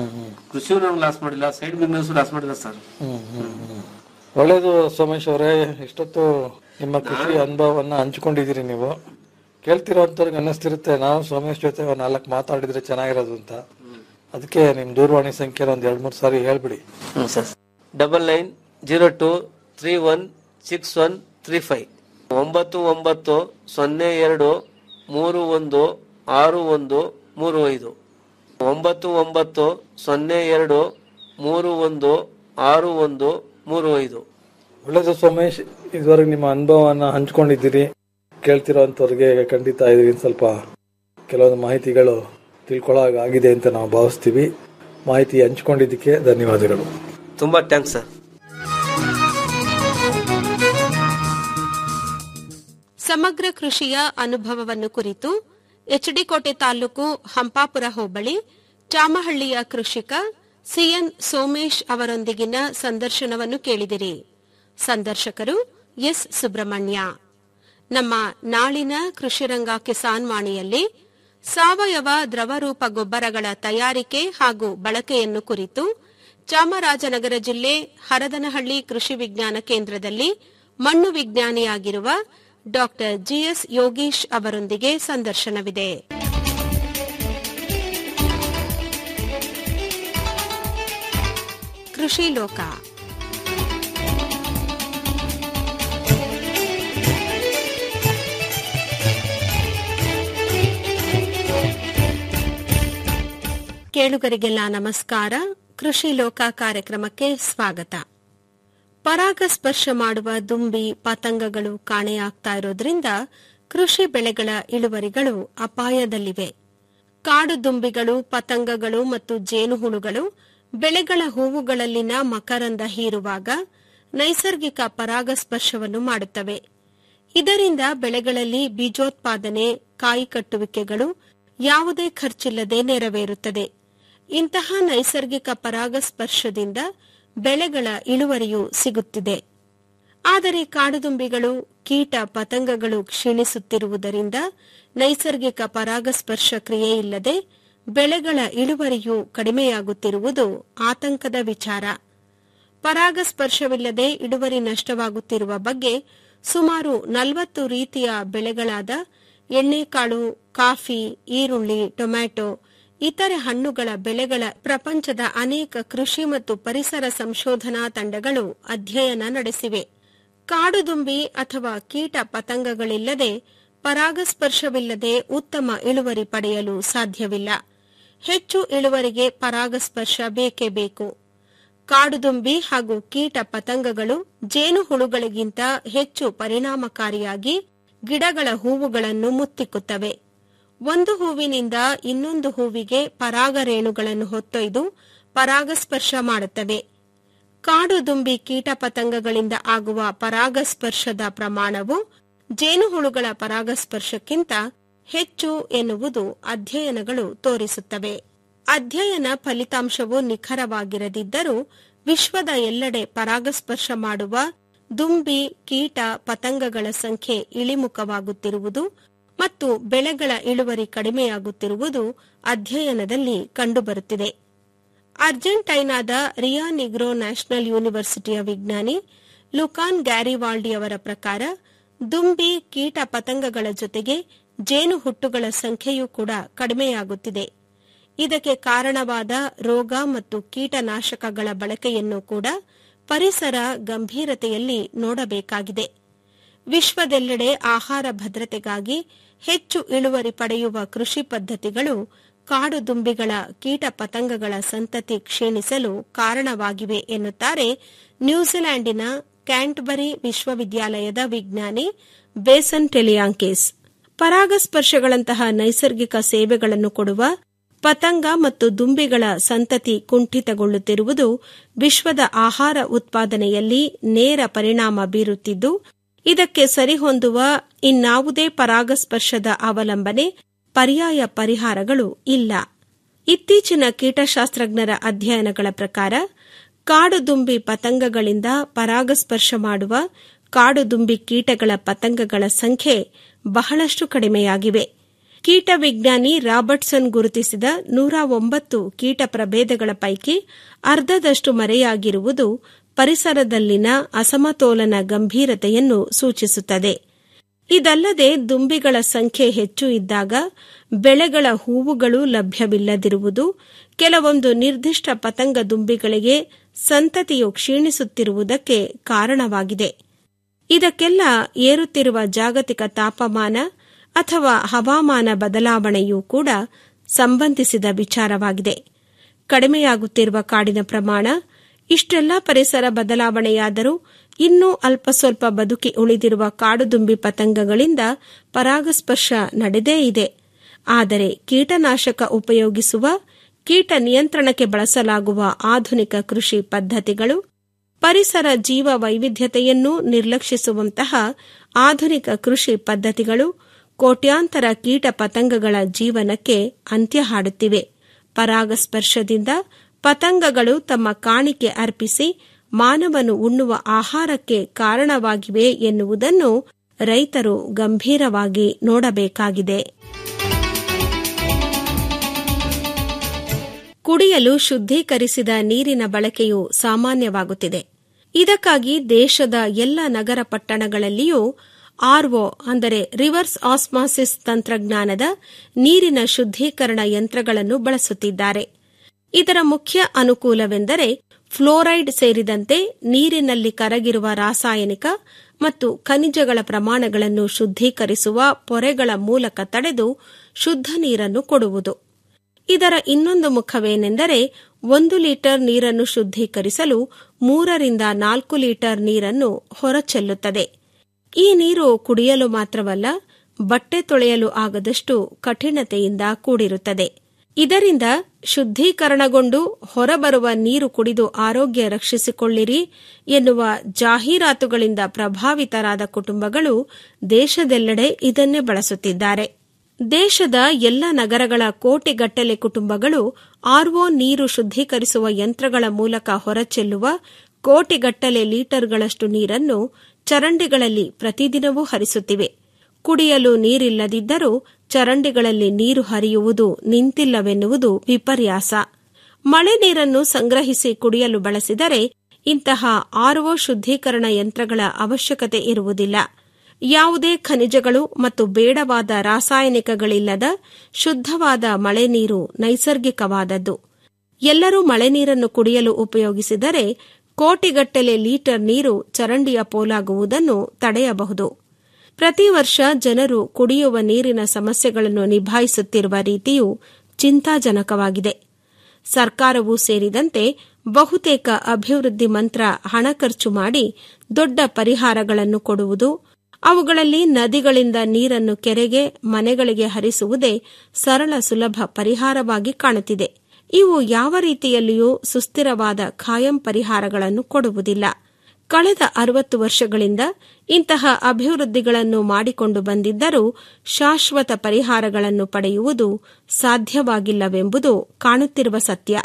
ಕೃಷಿ ನಂಗೆ ಲಾಸ್ ಮಾಡಿಲ್ಲ ಸೈಡ್ ಬಿಸ್ನೆಸ್ ಲಾಸ್ ಮಾಡಿಲ್ಲ ಸರ್ ಹ್ಮ್, ಹ್ಮ್, ಹ್ಮ್. ಒಳ್ಳೇದು ಸೋಮೇಶ್ ಅವರೇ ಇಷ್ಟೊತ್ತು ನಿಮ್ಮ ಕೃಷಿ ಅನುಭವವನ್ನ ಹಂಚ್ಕೊಂಡಿದ್ದೀರಿ ನೀವು ಕೇಳ್ತಿರೋಂಥವ್ರಿಗೆ ಅನ್ನಿಸ್ತಿರುತ್ತೆ ನಾವು ಸೋಮೇಶ್ ಜೊತೆ ಒಂದ್ ನಾಲ್ಕು ಮಾತಾಡಿದ್ರೆ ಚೆನ್ನಾಗಿರೋದು ಅಂತ ಅದಕ್ಕೆ ನಿಮ್ ದೂರವಾಣಿ ಸಂಖ್ಯೆ ಒಂದ್ ಎರಡ್ ಮೂರ್ ಸಾರಿ ಹೇಳ್ಬಿಡಿ ಹ್ಮ್ sir double nine zero two three one six one three five ಒಂಬತ್ತು ಒಂಬತ್ತು ಸೊನ್ನೆ ಎರಡು ಮೂರು ಒಂದು ಆರು ಒಂದು ಮೂರು ಐದು ಒಂಬತ್ತು ಒಂಬತ್ತು ಸೊನ್ನೆ ಎರಡು ಮೂರು ಒಂದು ಆರು ಒಂದು ಮೂರು ಐದು ಒಳ್ಳೇದು ಸೋಮೇಶ್ ಇದುವರೆಗೆ ನಿಮ್ಮ ಅನುಭವವನ್ನ ಹಂಚ್ಕೊಂಡಿದ್ದೀರಿ ಕೇಳ್ತಿರೋಂಥವ್ರಿಗೆ ಖಂಡಿತ ಇದರಿಂದ ಸ್ವಲ್ಪ ಕೆಲವೊಂದು ಮಾಹಿತಿಗಳು ತಿಳ್ಕೊಳ್ಳೋ ಆಗಿದೆ ಅಂತ ನಾವು ಭಾವಿಸ್ತೀವಿ ಮಾಹಿತಿ ಹಂಚ್ಕೊಂಡಿದ್ದಕ್ಕೆ ಧನ್ಯವಾದಗಳು ತುಂಬಾ ಥ್ಯಾಂಕ್ಸ್ ಸರ್ ಸಮಗ್ರ ಕೃಷಿಯ ಅನುಭವವನ್ನು ಕುರಿತು ಎಚ್ಡಿಕೋಟೆ ತಾಲೂಕು ಹಂಪಾಪುರ ಹೋಬಳಿ ಚಾಮಹಳ್ಳಿಯ ಕೃಷಿಕ ಸಿಎನ್ ಸೋಮೇಶ್ ಅವರೊಂದಿಗಿನ ಸಂದರ್ಶನವನ್ನು ಕೇಳಿದಿರಿ ಸಂದರ್ಶಕರು ಎಸ್ ಸುಬ್ರಹ್ಮಣ್ಯ ನಮ್ಮ ನಾಳಿನ ಕೃಷಿರಂಗ ಕಿಸಾನ್ ವಾಣಿಯಲ್ಲಿ ಸಾವಯವ ದ್ರವರೂಪ ಗೊಬ್ಬರಗಳ ತಯಾರಿಕೆ ಹಾಗೂ ಬಳಕೆಯನ್ನು ಕುರಿತು ಚಾಮರಾಜನಗರ ಜಿಲ್ಲೆ ಹರದನಹಳ್ಳಿ ಕೃಷಿ ವಿಜ್ಞಾನ ಕೇಂದ್ರದಲ್ಲಿ ಮಣ್ಣು ವಿಜ್ಞಾನಿಯಾಗಿರುವ ಡಾ ಜಿಎಸ್ ಯೋಗೀಶ್ ಅವರೊಂದಿಗೆ ಸಂದರ್ಶನವಿದೆ ಕೃಷಿ ಲೋಕ ಕೇಳುಗರಿಗೆಲ್ಲ ನಮಸ್ಕಾರ ಕೃಷಿ ಲೋಕ ಕಾರ್ಯಕ್ರಮಕ್ಕೆ ಸ್ವಾಗತ ಪರಾಗಸ್ಪರ್ಶ ಮಾಡುವ ದುಂಬಿ ಪತಂಗಗಳು ಕಾಣೆಯಾಗ್ತಾ ಇರೋದ್ರಿಂದ ಕೃಷಿ ಬೆಳೆಗಳ ಇಳುವರಿಗಳು ಅಪಾಯದಲ್ಲಿವೆ ಕಾಡು ದುಂಬಿಗಳು ಪತಂಗಗಳು ಮತ್ತು ಜೇನುಹುಳುಗಳು ಬೆಳೆಗಳ ಹೂವುಗಳಲ್ಲಿನ ಮಕರಂದ ಹೀರುವಾಗ ನೈಸರ್ಗಿಕ ಪರಾಗಸ್ಪರ್ಶವನ್ನು ಮಾಡುತ್ತವೆ ಇದರಿಂದ ಬೆಳೆಗಳಲ್ಲಿ ಬೀಜೋತ್ಪಾದನೆ ಕಾಯಿ ಕಟ್ಟುವಿಕೆಗಳು ಯಾವುದೇ ಖರ್ಚಿಲ್ಲದೆ ನೆರವೇರುತ್ತದೆ ಇಂತಹ ನೈಸರ್ಗಿಕ ಪರಾಗಸ್ಪರ್ಶದಿಂದ ಬೆಳೆಗಳ ಇಳುವರಿಯೂ ಸಿಗುತ್ತಿದೆ ಆದರೆ ಕಾಡುದುಂಬಿಗಳು ಕೀಟ ಪತಂಗಗಳು ಕ್ಷೀಣಿಸುತ್ತಿರುವುದರಿಂದ ನೈಸರ್ಗಿಕ ಪರಾಗಸ್ಪರ್ಶ ಕ್ರಿಯೆ ಇಲ್ಲದೆ ಬೆಳೆಗಳ ಇಳುವರಿಯೂ ಕಡಿಮೆಯಾಗುತ್ತಿರುವುದು ಆತಂಕದ ವಿಚಾರ ಪರಾಗಸ್ಪರ್ಶವಿಲ್ಲದೆ ಇಳುವರಿ ನಷ್ಟವಾಗುತ್ತಿರುವ ಬಗ್ಗೆ ಸುಮಾರು ನಲವತ್ತು ರೀತಿಯ ಬೆಳೆಗಳಾದ ಎಣ್ಣೆಕಾಳು ಕಾಫಿ ಈರುಳ್ಳಿ ಟೊಮ್ಯಾಟೊ ಇತರೆ ಹಣ್ಣುಗಳ ಬೆಳೆಗಳ ಪ್ರಪಂಚದ ಅನೇಕ ಕೃಷಿ ಮತ್ತು ಪರಿಸರ ಸಂಶೋಧನಾ ತಂಡಗಳು ಅಧ್ಯಯನ ನಡೆಸಿವೆ ಕಾಡುದುಂಬಿ ಅಥವಾ ಕೀಟ ಪತಂಗಗಳಿಲ್ಲದೆ ಪರಾಗಸ್ಪರ್ಶವಿಲ್ಲದೆ ಉತ್ತಮ ಇಳುವರಿ ಪಡೆಯಲು ಸಾಧ್ಯವಿಲ್ಲ ಹೆಚ್ಚು ಇಳುವರಿಗೆ ಪರಾಗಸ್ಪರ್ಶ ಬೇಕೇ ಬೇಕು ಕಾಡುದುಂಬಿ ಹಾಗೂ ಕೀಟ ಪತಂಗಗಳು ಜೇನುಹುಳುಗಳಿಗಿಂತ ಹೆಚ್ಚು ಪರಿಣಾಮಕಾರಿಯಾಗಿ ಗಿಡಗಳ ಹೂವುಗಳನ್ನು ಮುತ್ತಿಕ್ಕುತ್ತವೆ ಒಂದು ಹೂವಿನಿಂದ ಇನ್ನೊಂದು ಹೂವಿಗೆ ಪರಾಗರೇಣುಗಳನ್ನು ಹೊತ್ತೊಯ್ದು ಪರಾಗಸ್ಪರ್ಶ ಮಾಡುತ್ತವೆ ಕಾಡುದುಂಬಿ ಕೀಟ ಪತಂಗಗಳಿಂದ ಆಗುವ ಪರಾಗಸ್ಪರ್ಶದ ಪ್ರಮಾಣವು ಜೇನುಹುಳುಗಳ ಪರಾಗಸ್ಪರ್ಶಕ್ಕಿಂತ ಹೆಚ್ಚು ಎನ್ನುವುದು ಅಧ್ಯಯನಗಳು ತೋರಿಸುತ್ತವೆ ಅಧ್ಯಯನ ಫಲಿತಾಂಶವು ನಿಖರವಾಗಿರದಿದ್ದರೂ ವಿಶ್ವದ ಎಲ್ಲೆಡೆ ಪರಾಗಸ್ಪರ್ಶ ಮಾಡುವ ದುಂಬಿ ಕೀಟ ಪತಂಗಗಳ ಸಂಖ್ಯೆ ಇಳಿಮುಖವಾಗುತ್ತಿರುವುದು ಮತ್ತು ಬೆಳೆಗಳ ಇಳುವರಿ ಕಡಿಮೆಯಾಗುತ್ತಿರುವುದು ಅಧ್ಯಯನದಲ್ಲಿ ಕಂಡುಬರುತ್ತಿದೆ ಅರ್ಜೆಂಟೈನಾದ ರಿಯಾ ನಿಗ್ರೋ ನ್ಯಾಷನಲ್ ಯೂನಿವರ್ಸಿಟಿಯ ವಿಜ್ಞಾನಿ ಲುಕಾನ್ ಗ್ಯಾರಿವಾಲ್ಡಿಯವರ ಪ್ರಕಾರ ದುಂಬಿ ಕೀಟ ಪತಂಗಗಳ ಜೊತೆಗೆ ಜೇನುಹುಟ್ಟುಗಳ ಸಂಖ್ಯೆಯೂ ಕೂಡ ಕಡಿಮೆಯಾಗುತ್ತಿದೆ ಇದಕ್ಕೆ ಕಾರಣವಾದ ರೋಗ ಮತ್ತು ಕೀಟನಾಶಕಗಳ ಬಳಕೆಯನ್ನು ಕೂಡ ಪರಿಸರ ಗಂಭೀರತೆಯಲ್ಲಿ ನೋಡಬೇಕಾಗಿದೆ ವಿಶ್ವದೆಲ್ಲೆಡೆ ಆಹಾರ ಭದ್ರತೆಗಾಗಿ ಹೆಚ್ಚು ಇಳುವರಿ ಪಡೆಯುವ ಕೃಷಿ ಪದ್ಧತಿಗಳು ಕಾಡು ದುಂಬಿಗಳ ಕೀಟ ಪತಂಗಗಳ ಸಂತತಿ ಕ್ಷೀಣಿಸಲು ಕಾರಣವಾಗಿವೆ ಎನ್ನುತ್ತಾರೆ ನ್ಯೂಜಿಲೆಂಡಿನ ಕ್ಯಾಂಟ್ಬರಿ ವಿಶ್ವವಿದ್ಯಾಲಯದ ವಿಜ್ಞಾನಿ ಬೇಸನ್ ಟೆಲಿಯಾಂಕೇಸ್ ಪರಾಗಸ್ಪರ್ಶಗಳಂತಹ ನೈಸರ್ಗಿಕ ಸೇವೆಗಳನ್ನು ಕೊಡುವ ಪತಂಗ ಮತ್ತು ದುಂಬಿಗಳ ಸಂತತಿ ಕುಂಠಿತಗೊಳ್ಳುತ್ತಿರುವುದು ವಿಶ್ವದ ಆಹಾರ ಉತ್ಪಾದನೆಯಲ್ಲಿ ನೇರ ಪರಿಣಾಮ ಬೀರುತ್ತಿದ್ದು ಇದಕ್ಕೆ ಸರಿಹೊಂದುವ ಇನ್ನಾವುದೇ ಪರಾಗಸ್ಪರ್ಶದ ಅವಲಂಬನೆ ಪರ್ಯಾಯ ಪರಿಹಾರಗಳು ಇಲ್ಲ ಇತ್ತೀಚಿನ ಕೀಟಶಾಸ್ತ್ರಜ್ಞರ ಅಧ್ಯಯನಗಳ ಪ್ರಕಾರ ಕಾಡುದುಂಬಿ ಪತಂಗಗಳಿಂದ ಪರಾಗಸ್ಪರ್ಶ ಮಾಡುವ ಕಾಡುದುಂಬಿ ಕೀಟಗಳ ಪತಂಗಗಳ ಸಂಖ್ಯೆ ಬಹಳಷ್ಟು ಕಡಿಮೆಯಾಗಿವೆ ಕೀಟ ವಿಜ್ಞಾನಿ ರಾಬರ್ಟ್ಸನ್ ಗುರುತಿಸಿದ ನೂರ ಒಂಬತ್ತು ಕೀಟ ಪ್ರಭೇದಗಳ ಪೈಕಿ ಅರ್ಧದಷ್ಟು ಮರೆಯಾಗಿರುವುದು ಪರಿಸರದಲ್ಲಿನ ಅಸಮತೋಲನ ಗಂಭೀರತೆಯನ್ನು ಸೂಚಿಸುತ್ತದೆ ಇದಲ್ಲದೆ ದುಂಬಿಗಳ ಸಂಖ್ಯೆ ಹೆಚ್ಚು ಇದ್ದಾಗ ಬೆಳೆಗಳ ಹೂವುಗಳು ಲಭ್ಯವಿಲ್ಲದಿರುವುದು ಕೆಲವೊಂದು ನಿರ್ದಿಷ್ಟ ಪತಂಗ ದುಂಬಿಗಳಿಗೆ ಸಂತತಿಯು ಕ್ಷೀಣಿಸುತ್ತಿರುವುದಕ್ಕೆ ಕಾರಣವಾಗಿದೆ ಇದಕ್ಕೆಲ್ಲ ಏರುತ್ತಿರುವ ಜಾಗತಿಕ ತಾಪಮಾನ ಅಥವಾ ಹವಾಮಾನ ಬದಲಾವಣೆಯೂ ಕೂಡ ಸಂಬಂಧಿಸಿದ ವಿಚಾರವಾಗಿದೆ ಕಡಿಮೆಯಾಗುತ್ತಿರುವ ಕಾಡಿನ ಪ್ರಮಾಣ ಇಷ್ಟೆಲ್ಲ ಪರಿಸರ ಬದಲಾವಣೆಯಾದರೂ ಇನ್ನೂ ಅಲ್ಪ ಸ್ವಲ್ಪ ಬದುಕಿ ಉಳಿದಿರುವ ಕಾಡುದುಂಬಿ ಪತಂಗಗಳಿಂದ ಪರಾಗಸ್ಪರ್ಶ ನಡೆದೇ ಇದೆ ಆದರೆ ಕೀಟನಾಶಕ ಉಪಯೋಗಿಸುವ ಕೀಟ ನಿಯಂತ್ರಣಕ್ಕೆ ಬಳಸಲಾಗುವ ಆಧುನಿಕ ಕೃಷಿ ಪದ್ಧತಿಗಳು ಪರಿಸರ ಜೀವ ವೈವಿಧ್ಯತೆಯನ್ನು ನಿರ್ಲಕ್ಷಿಸುವಂತಹ ಆಧುನಿಕ ಕೃಷಿ ಪದ್ಧತಿಗಳು ಕೋಟ್ಯಾಂತರ ಕೀಟ ಪತಂಗಗಳ ಜೀವನಕ್ಕೆ ಅಂತ್ಯ ಹಾಡುತ್ತಿವೆ ಪರಾಗಸ್ಪರ್ಶದಿಂದ ಪತಂಗಗಳು ತಮ್ಮ ಕಾಣಿಕೆ ಅರ್ಪಿಸಿ ಮಾನವನು ಉಣ್ಣುವ ಆಹಾರಕ್ಕೆ ಕಾರಣವಾಗಿವೆ ಎನ್ನುವುದನ್ನು ರೈತರು ಗಂಭೀರವಾಗಿ ನೋಡಬೇಕಾಗಿದೆ ಕುಡಿಯಲು ಶುದ್ಧೀಕರಿಸಿದ ನೀರಿನ ಬಳಕೆಯು ಸಾಮಾನ್ಯವಾಗುತ್ತಿದೆ ಇದಕ್ಕಾಗಿ ದೇಶದ ಎಲ್ಲ ನಗರ ಪಟ್ಟಣಗಳಲ್ಲಿಯೂ ಆರ್ಒ ಅಂದರೆ ರಿವರ್ಸ್ ಆಸ್ಮಾಸಿಸ್ ತಂತ್ರಜ್ಞಾನದ ನೀರಿನ ಶುದ್ಧೀಕರಣ ಯಂತ್ರಗಳನ್ನು ಬಳಸುತ್ತಿದ್ದಾರೆ ಇದರ ಮುಖ್ಯ ಅನುಕೂಲವೆಂದರೆ ಫ್ಲೋರೈಡ್ ಸೇರಿದಂತೆ ನೀರಿನಲ್ಲಿ ಕರಗಿರುವ ರಾಸಾಯನಿಕ ಮತ್ತು ಖನಿಜಗಳ ಪ್ರಮಾಣಗಳನ್ನು ಶುದ್ಧೀಕರಿಸುವ ಪೊರೆಗಳ ಮೂಲಕ ತಡೆದು ಶುದ್ಧ ನೀರನ್ನು ಕೊಡುವುದು ಇದರ ಇನ್ನೊಂದು ಮುಖವೇನೆಂದರೆ ಒಂದು ಲೀಟರ್ ನೀರನ್ನು ಶುದ್ಧೀಕರಿಸಲು ಮೂರರಿಂದ ನಾಲ್ಕು ಲೀಟರ್ ನೀರನ್ನು ಹೊರಚೆಲ್ಲುತ್ತದೆ ಈ ನೀರು ಕುಡಿಯಲು ಮಾತ್ರವಲ್ಲ ಬಟ್ಟೆ ತೊಳೆಯಲು ಆಗದಷ್ಟು ಕಠಿಣತೆಯಿಂದ ಕೂಡಿರುತ್ತದೆ ಇದರಿಂದ ಶುದ್ಧೀಕರಣಗೊಂಡು ಹೊರಬರುವ ನೀರು ಕುಡಿದು ಆರೋಗ್ಯ ರಕ್ಷಿಸಿಕೊಳ್ಳಿರಿ ಎನ್ನುವ ಜಾಹೀರಾತುಗಳಿಂದ ಪ್ರಭಾವಿತರಾದ ಕುಟುಂಬಗಳು ದೇಶದೆಲ್ಲೆಡೆ ಇದನ್ನೇ ಬಳಸುತ್ತಿದ್ದಾರೆ ದೇಶದ ಎಲ್ಲ ನಗರಗಳ ಕೋಟಿಗಟ್ಟಲೆ ಕುಟುಂಬಗಳು ಆರ್ಒ ನೀರು ಶುದ್ಧೀಕರಿಸುವ ಯಂತ್ರಗಳ ಮೂಲಕ ಹೊರಚೆಲ್ಲುವ ಕೋಟಿಗಟ್ಟಲೆ ಲೀಟರ್ಗಳಷ್ಟು ನೀರನ್ನು ಚರಂಡಿಗಳಲ್ಲಿ ಪ್ರತಿದಿನವೂ ಹರಿಸುತ್ತಿವೆ ಕುಡಿಯಲು ನೀರಿಲ್ಲದಿದ್ದರೂ ಚರಂಡಿಗಳಲ್ಲಿ ನೀರು ಹರಿಯುವುದು ನಿಂತಿಲ್ಲವೆನ್ನುವುದು ವಿಪರ್ಯಾಸ ಮಳೆ ನೀರನ್ನು ಸಂಗ್ರಹಿಸಿ ಕುಡಿಯಲು ಬಳಸಿದರೆ ಇಂತಹ ಆರ್ಒ ಶುದ್ಧೀಕರಣ ಯಂತ್ರಗಳ ಅವಶ್ಯಕತೆ ಇರುವುದಿಲ್ಲ ಯಾವುದೇ ಖನಿಜಗಳು ಮತ್ತು ಬೇಡವಾದ ರಾಸಾಯನಿಕಗಳಿಲ್ಲದ ಶುದ್ಧವಾದ ಮಳೆ ನೀರು ನೈಸರ್ಗಿಕವಾದದ್ದು ಎಲ್ಲರೂ ಮಳೆ ನೀರನ್ನು ಕುಡಿಯಲು ಉಪಯೋಗಿಸಿದರೆ ಕೋಟಿಗಟ್ಟಲೆ ಲೀಟರ್ ನೀರು ಚರಂಡಿಯ ಪೋಲಾಗುವುದನ್ನು ತಡೆಯಬಹುದು ಪ್ರತಿ ವರ್ಷ ಜನರು ಕುಡಿಯುವ ನೀರಿನ ಸಮಸ್ಯೆಗಳನ್ನು ನಿಭಾಯಿಸುತ್ತಿರುವ ರೀತಿಯು ಚಿಂತಾಜನಕವಾಗಿದೆ ಸರ್ಕಾರವೂ ಸೇರಿದಂತೆ ಬಹುತೇಕ ಅಭಿವೃದ್ಧಿ ಮಂತ್ರ ಹಣ ಖರ್ಚು ಮಾಡಿ ದೊಡ್ಡ ಪರಿಹಾರಗಳನ್ನು ಕೊಡುವುದು ಅವುಗಳಲ್ಲಿ ನದಿಗಳಿಂದ ನೀರನ್ನು ಕೆರೆಗೆ ಮನೆಗಳಿಗೆ ಹರಿಸುವುದೇ ಸರಳ ಸುಲಭ ಪರಿಹಾರವಾಗಿ ಕಾಣುತ್ತಿದೆ ಇವು ಯಾವ ರೀತಿಯಲ್ಲಿಯೂ ಸುಸ್ಥಿರವಾದ ಖಾಯಂ ಪರಿಹಾರಗಳನ್ನು ಕೊಡುವುದಿಲ್ಲ ಕಳೆದ ಅರವತ್ತು ವರ್ಷಗಳಿಂದ ಇಂತಹ ಅಭಿವೃದ್ಧಿಗಳನ್ನು ಮಾಡಿಕೊಂಡು ಬಂದಿದ್ದರೂ ಶಾಶ್ವತ ಪರಿಹಾರಗಳನ್ನು ಪಡೆಯುವುದು ಸಾಧ್ಯವಾಗಿಲ್ಲವೆಂಬುದು ಕಾಣುತ್ತಿರುವ ಸತ್ಯ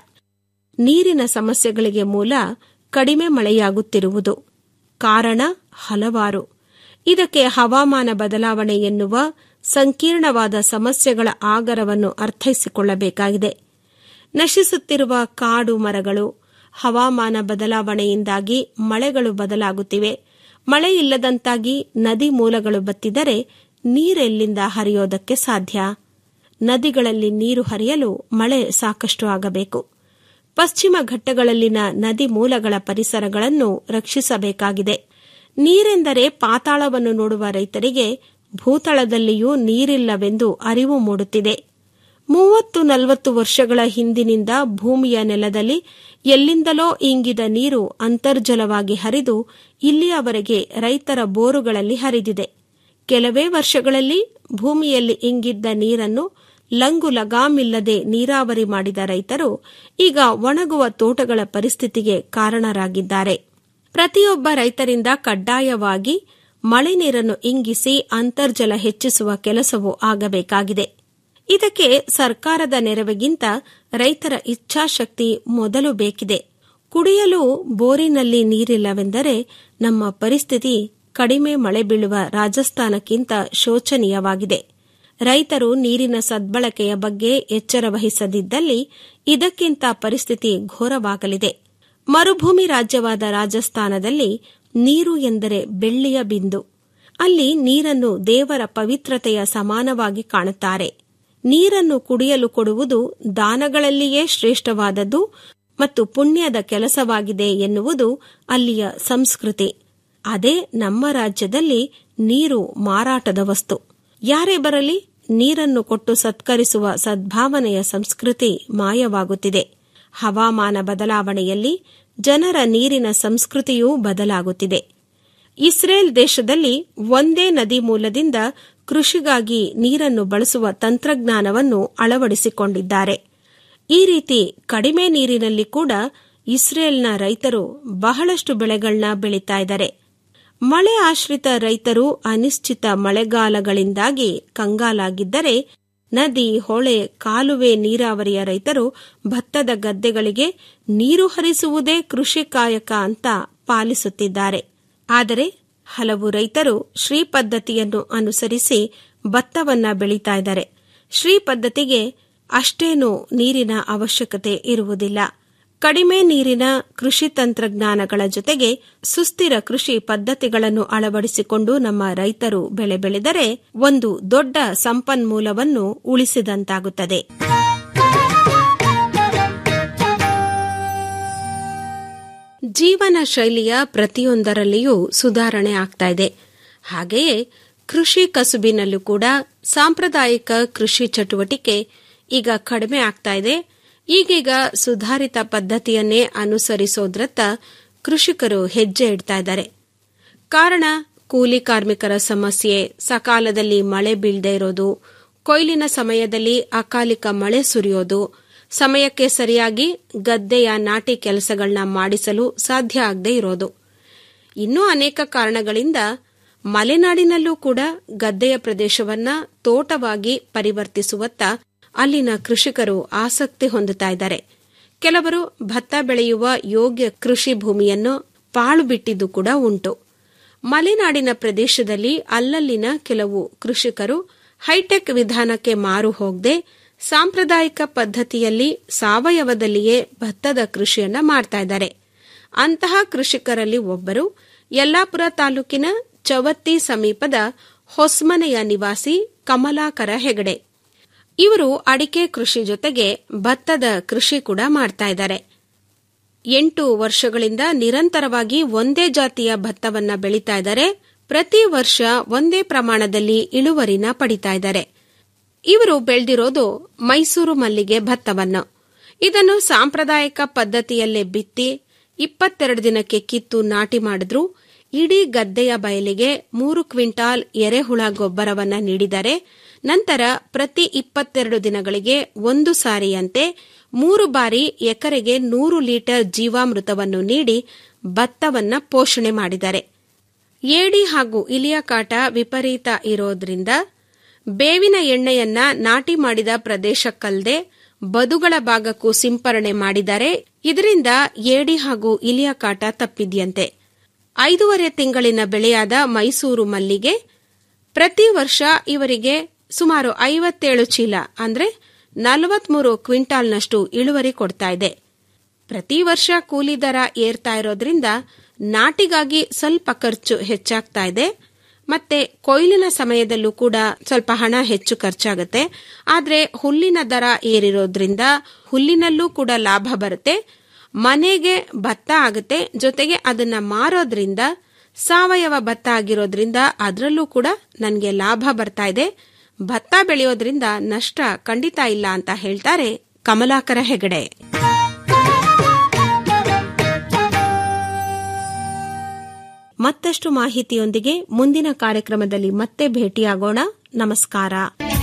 ನೀರಿನ ಸಮಸ್ಯೆಗಳಿಗೆ ಮೂಲ ಕಡಿಮೆ ಮಳೆಯಾಗುತ್ತಿರುವುದು ಕಾರಣ ಹಲವಾರು ಇದಕ್ಕೆ ಹವಾಮಾನ ಬದಲಾವಣೆ ಎನ್ನುವ ಸಂಕೀರ್ಣವಾದ ಸಮಸ್ಯೆಗಳ ಆಗರವನ್ನು ಅರ್ಥೈಸಿಕೊಳ್ಳಬೇಕಾಗಿದೆ ನಶಿಸುತ್ತಿರುವ ಕಾಡು ಮರಗಳು ಹವಾಮಾನ ಬದಲಾವಣೆಯಿಂದಾಗಿ ಮಳೆಗಳು ಬದಲಾಗುತ್ತಿವೆ ಮಳೆ ಇಲ್ಲದಂತಾಗಿ ನದಿ ಮೂಲಗಳು ಬತ್ತಿದರೆ ನೀರೆಲ್ಲಿಂದ ಹರಿಯೋದಕ್ಕೆ ಸಾಧ್ಯ ನದಿಗಳಲ್ಲಿ ನೀರು ಹರಿಯಲು ಮಳೆ ಸಾಕಷ್ಟು ಆಗಬೇಕು ಪಶ್ಚಿಮ ಘಟ್ಟಗಳಲ್ಲಿನ ನದಿ ಮೂಲಗಳ ಪರಿಸರಗಳನ್ನು ರಕ್ಷಿಸಬೇಕಾಗಿದೆ ನೀರೆಂದರೆ ಪಾತಾಳವನ್ನು ನೋಡುವ ರೈತರಿಗೆ ಭೂತಳದಲ್ಲಿಯೂ ನೀರಿಲ್ಲವೆಂದು ಅರಿವು ಮೂಡುತ್ತಿದೆ ಮೂವತ್ತು ನಲವತ್ತು ವರ್ಷಗಳ ಹಿಂದಿನಿಂದ ಭೂಮಿಯ ನೆಲದಲ್ಲಿ ಎಲ್ಲಿಂದಲೋ ಇಂಗಿದ ನೀರು ಅಂತರ್ಜಲವಾಗಿ ಹರಿದು ಇಲ್ಲಿಯವರೆಗೆ ರೈತರ ಬೋರುಗಳಲ್ಲಿ ಹರಿದಿದೆ ಕೆಲವೇ ವರ್ಷಗಳಲ್ಲಿ ಭೂಮಿಯಲ್ಲಿ ಇಂಗಿದ್ದ ನೀರನ್ನು ಲಂಗು ಲಗಾಮಿಲ್ಲದೆ ನೀರಾವರಿ ಮಾಡಿದ ರೈತರು ಈಗ ಒಣಗುವ ತೋಟಗಳ ಪರಿಸ್ಥಿತಿಗೆ ಕಾರಣರಾಗಿದ್ದಾರೆ ಪ್ರತಿಯೊಬ್ಬ ರೈತರಿಂದ ಕಡ್ಡಾಯವಾಗಿ ಮಳೆ ನೀರನ್ನು ಇಂಗಿಸಿ ಅಂತರ್ಜಲ ಹೆಚ್ಚಿಸುವ ಕೆಲಸವೂ ಆಗಬೇಕಾಗಿದೆ ಇದಕ್ಕೆ ಸರ್ಕಾರದ ನೆರವಿಗಿಂತ ರೈತರ ಇಚ್ಛಾಶಕ್ತಿ ಮೊದಲು ಬೇಕಿದೆ ಕುಡಿಯಲು ಬೋರಿನಲ್ಲಿ ನೀರಿಲ್ಲವೆಂದರೆ ನಮ್ಮ ಪರಿಸ್ಥಿತಿ ಕಡಿಮೆ ಮಳೆ ಬೀಳುವ ರಾಜಸ್ಥಾನಕ್ಕಿಂತ ಶೋಚನೀಯವಾಗಿದೆ ರೈತರು ನೀರಿನ ಸದ್ಬಳಕೆಯ ಬಗ್ಗೆ ಎಚ್ಚರ ವಹಿಸದಿದ್ದಲ್ಲಿ ಇದಕ್ಕಿಂತ ಪರಿಸ್ಥಿತಿ ಘೋರವಾಗಲಿದೆ ಮರುಭೂಮಿ ರಾಜ್ಯವಾದ ರಾಜಸ್ಥಾನದಲ್ಲಿ ನೀರು ಎಂದರೆ ಬೆಳ್ಳಿಯ ಬಿಂದು ಅಲ್ಲಿ ನೀರನ್ನು ದೇವರ ಪವಿತ್ರತೆಯ ಸಮಾನವಾಗಿ ಕಾಣುತ್ತಾರೆ ನೀರನ್ನು ಕುಡಿಯಲು ಕೊಡುವುದು ದಾನಗಳಲ್ಲಿಯೇ ಶ್ರೇಷ್ಠವಾದದ್ದು ಮತ್ತು ಪುಣ್ಯದ ಕೆಲಸವಾಗಿದೆ ಎನ್ನುವುದು ಅಲ್ಲಿಯ ಸಂಸ್ಕೃತಿ ಅದೇ ನಮ್ಮ ರಾಜ್ಯದಲ್ಲಿ ನೀರು ಮಾರಾಟದ ವಸ್ತು ಯಾರೇ ಬರಲಿ ನೀರನ್ನು ಕೊಟ್ಟು ಸತ್ಕರಿಸುವ ಸದ್ಭಾವನೆಯ ಸಂಸ್ಕೃತಿ ಮಾಯವಾಗುತ್ತಿದೆ ಹವಾಮಾನ ಬದಲಾವಣೆಯಲ್ಲಿ ಜನರ ನೀರಿನ ಸಂಸ್ಕೃತಿಯೂ ಬದಲಾಗುತ್ತಿದೆ ಇಸ್ರೇಲ್ ದೇಶದಲ್ಲಿ ಒಂದೇ ನದಿ ಮೂಲದಿಂದ ಕೃಷಿಗಾಗಿ ನೀರನ್ನು ಬಳಸುವ ತಂತ್ರಜ್ಞಾನವನ್ನು ಅಳವಡಿಸಿಕೊಂಡಿದ್ದಾರೆ ಈ ರೀತಿ ಕಡಿಮೆ ನೀರಿನಲ್ಲಿ ಕೂಡ ಇಸ್ರೇಲ್ನ ರೈತರು ಬಹಳಷ್ಟು ಬೆಳೆಗಳನ್ನ ಬೆಳೀತಾ ಇದ್ದಾರೆ ಮಳೆ ಆಶ್ರಿತ ರೈತರು ಅನಿಶ್ಚಿತ ಮಳೆಗಾಲಗಳಿಂದಾಗಿ ಕಂಗಾಲಾಗಿದ್ದರೆ ನದಿ ಹೊಳೆ ಕಾಲುವೆ ನೀರಾವರಿಯ ರೈತರು ಭತ್ತದ ಗದ್ದೆಗಳಿಗೆ ನೀರು ಹರಿಸುವುದೇ ಕೃಷಿ ಕಾಯಕ ಅಂತ ಪಾಲಿಸುತ್ತಿದ್ದಾರೆ ಆದರೆ ಹಲವು ರೈತರು ಶ್ರೀ ಪದ್ಧತಿಯನ್ನು ಅನುಸರಿಸಿ ಭತ್ತವನ್ನ ಬೆಳೀತಾ ಇದ್ದಾರೆ ಶ್ರೀ ಪದ್ಧತಿಗೆ ಅಷ್ಟೇನು ನೀರಿನ ಅವಶ್ಯಕತೆ ಇರುವುದಿಲ್ಲ ಕಡಿಮೆ ನೀರಿನ ಕೃಷಿ ತಂತ್ರಜ್ಞಾನಗಳ ಜೊತೆಗೆ ಸುಸ್ಥಿರ ಕೃಷಿ ಪದ್ಧತಿಗಳನ್ನು ಅಳವಡಿಸಿಕೊಂಡು ನಮ್ಮ ರೈತರು ಬೆಳೆ ಬೆಳೆದರೆ ಒಂದು ದೊಡ್ಡ ಸಂಪನ್ಮೂಲವನ್ನು ಉಳಿಸಿದಂತಾಗುತ್ತದೆ ಜೀವನ ಶೈಲಿಯ ಪ್ರತಿಯೊಂದರಲ್ಲಿಯೂ ಸುಧಾರಣೆ ಆಗ್ತಾ ಇದೆ ಹಾಗೆಯೇ ಕೃಷಿ ಕಸುಬಿನಲ್ಲೂ ಕೂಡ ಸಾಂಪ್ರದಾಯಿಕ ಕೃಷಿ ಚಟುವಟಿಕೆ ಈಗ ಕಡಿಮೆ ಆಗ್ತಾ ಇದೆ ಈಗೀಗ ಸುಧಾರಿತ ಪದ್ಧತಿಯನ್ನೇ ಅನುಸರಿಸೋದ್ರತ್ತ ಕೃಷಿಕರು ಹೆಜ್ಜೆ ಇಡ್ತಾ ಇದ್ದಾರೆ ಕಾರಣ ಕೂಲಿ ಕಾರ್ಮಿಕರ ಸಮಸ್ಯೆ ಸಕಾಲದಲ್ಲಿ ಮಳೆ ಬೀಳದೇ ಇರೋದು ಕೊಯ್ಲಿನ ಸಮಯದಲ್ಲಿ ಅಕಾಲಿಕ ಮಳೆ ಸುರಿಯೋದು ಸಮಯಕ್ಕೆ ಸರಿಯಾಗಿ ಗದ್ದೆಯ ನಾಟಿ ಕೆಲಸಗಳನ್ನ ಮಾಡಿಸಲು ಸಾಧ್ಯ ಆಗದೇ ಇರೋದು ಇನ್ನೂ ಅನೇಕ ಕಾರಣಗಳಿಂದ ಮಲೆನಾಡಿನಲ್ಲೂ ಕೂಡ ಗದ್ದೆಯ ಪ್ರದೇಶವನ್ನ ತೋಟವಾಗಿ ಪರಿವರ್ತಿಸುವತ್ತ ಅಲ್ಲಿನ ಕೃಷಿಕರು ಆಸಕ್ತಿ ಹೊಂದುತ್ತಾ ಇದ್ದಾರೆ ಕೆಲವರು ಭತ್ತ ಬೆಳೆಯುವ ಯೋಗ್ಯ ಕೃಷಿ ಭೂಮಿಯನ್ನು ಪಾಳು ಬಿಟ್ಟಿದ್ದು ಕೂಡ ಉಂಟು ಮಲೆನಾಡಿನ ಪ್ರದೇಶದಲ್ಲಿ ಅಲ್ಲಲ್ಲಿನ ಕೆಲವು ಕೃಷಿಕರು ಹೈಟೆಕ್ ವಿಧಾನಕ್ಕೆ ಮಾರು ಹೋಗದೆ ಸಾಂಪ್ರದಾಯಿಕ ಪದ್ಧತಿಯಲ್ಲಿ ಸಾವಯವದಲ್ಲಿಯೇ ಭತ್ತದ ಕೃಷಿಯನ್ನ ಮಾಡ್ತಾ ಇದ್ದಾರೆ ಅಂತಹ ಕೃಷಿಕರಲ್ಲಿ ಒಬ್ಬರು ಯಲ್ಲಾಪುರ ತಾಲೂಕಿನ ಚವತ್ತಿ ಸಮೀಪದ ಹೊಸ್ಮನೆಯ ನಿವಾಸಿ ಕಮಲಾಕರ ಹೆಗಡೆ ಇವರು ಅಡಿಕೆ ಕೃಷಿ ಜೊತೆಗೆ ಭತ್ತದ ಕೃಷಿ ಕೂಡ ಮಾಡ್ತಾ ಇದ್ದಾರೆ ಎಂಟು ವರ್ಷಗಳಿಂದ ನಿರಂತರವಾಗಿ ಒಂದೇ ಜಾತಿಯ ಭತ್ತವನ್ನ ಬೆಳೀತಾ ಇದ್ದಾರೆ ಪ್ರತಿ ವರ್ಷ ಒಂದೇ ಪ್ರಮಾಣದಲ್ಲಿ ಇಳುವರಿನ ಪಡಿತಾ ಇದ್ದಾರೆ ಇವರು ಬೆಳೆದಿರೋದು ಮೈಸೂರು ಮಲ್ಲಿಗೆ ಭತ್ತವನ್ನು ಇದನ್ನು ಸಾಂಪ್ರದಾಯಿಕ ಪದ್ಧತಿಯಲ್ಲೇ ಬಿತ್ತಿ ಇಪ್ಪತ್ತೆರಡು ದಿನಕ್ಕೆ ಕಿತ್ತು ನಾಟಿ ಮಾಡಿದ್ರು ಇಡೀ ಗದ್ದೆಯ ಬಯಲಿಗೆ ಮೂರು ಕ್ವಿಂಟಾಲ್ ಎರೆಹುಳ ಗೊಬ್ಬರವನ್ನ ನೀಡಿದರೆ ನಂತರ ಪ್ರತಿ ಇಪ್ಪತ್ತೆರಡು ದಿನಗಳಿಗೆ ಒಂದು ಸಾರಿಯಂತೆ ಮೂರು ಬಾರಿ ಎಕರೆಗೆ ನೂರು ಲೀಟರ್ ಜೀವಾಮೃತವನ್ನು ನೀಡಿ ಭತ್ತವನ್ನ ಪೋಷಣೆ ಮಾಡಿದ್ದಾರೆ ಏಡಿ ಹಾಗೂ ಇಲಿಯ ಕಾಟ ವಿಪರೀತ ಇರೋದ್ರಿಂದ ಬೇವಿನ ಎಣ್ಣೆಯನ್ನ ನಾಟಿ ಮಾಡಿದ ಪ್ರದೇಶಕ್ಕಲ್ಲದೆ ಬದುಗಳ ಭಾಗಕ್ಕೂ ಸಿಂಪರಣೆ ಮಾಡಿದರೆ ಇದರಿಂದ ಏಡಿ ಹಾಗೂ ಇಲಿಯ ಕಾಟ ತಪ್ಪಿದ್ಯಂತೆ ಐದೂವರೆ ತಿಂಗಳಿನ ಬೆಳೆಯಾದ ಮೈಸೂರು ಮಲ್ಲಿಗೆ ಪ್ರತಿ ವರ್ಷ ಇವರಿಗೆ ಸುಮಾರು ಐವತ್ತೇಳು ಚೀಲ ಅಂದ್ರೆ ನಲವತ್ಮೂರು ಕ್ವಿಂಟಾಲ್ನಷ್ಟು ಇಳುವರಿ ಕೊಡ್ತಾ ಇದೆ ಪ್ರತಿ ವರ್ಷ ಕೂಲಿ ದರ ಏರ್ತಾ ಇರೋದ್ರಿಂದ ನಾಟಿಗಾಗಿ ಸ್ವಲ್ಪ ಖರ್ಚು ಹೆಚ್ಚಾಗ್ತಾ ಇದೆ ಮತ್ತೆ ಕೊಯ್ಲಿನ ಸಮಯದಲ್ಲೂ ಕೂಡ ಸ್ವಲ್ಪ ಹಣ ಹೆಚ್ಚು ಖರ್ಚಾಗುತ್ತೆ ಆದ್ರೆ ಹುಲ್ಲಿನ ದರ ಏರಿರೋದ್ರಿಂದ ಹುಲ್ಲಿನಲ್ಲೂ ಕೂಡ ಲಾಭ ಬರುತ್ತೆ ಮನೆಗೆ ಭತ್ತ ಆಗುತ್ತೆ ಜೊತೆಗೆ ಅದನ್ನ ಮಾರೋದ್ರಿಂದ ಸಾವಯವ ಭತ್ತ ಆಗಿರೋದ್ರಿಂದ ಅದರಲ್ಲೂ ಕೂಡ ನನಗೆ ಲಾಭ ಬರ್ತಾ ಇದೆ ಭತ್ತ ಬೆಳೆಯೋದ್ರಿಂದ ನಷ್ಟ ಖಂಡಿತ ಇಲ್ಲ ಅಂತ ಹೇಳ್ತಾರೆ ಕಮಲಾಕರ ಹೆಗಡೆ ಮತ್ತಷ್ಟು ಮಾಹಿತಿಯೊಂದಿಗೆ ಮುಂದಿನ ಕಾರ್ಯಕ್ರಮದಲ್ಲಿ ಮತ್ತೆ ಭೇಟಿಯಾಗೋಣ ನಮಸ್ಕಾರ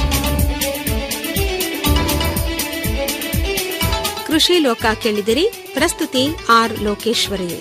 ಕೃಷಿ ಲೋಕ ಕೇಳಿದಿರಿ ಪ್ರಸ್ತುತಿ ಆರ್ ಲೋಕೇಶ್ವರಿ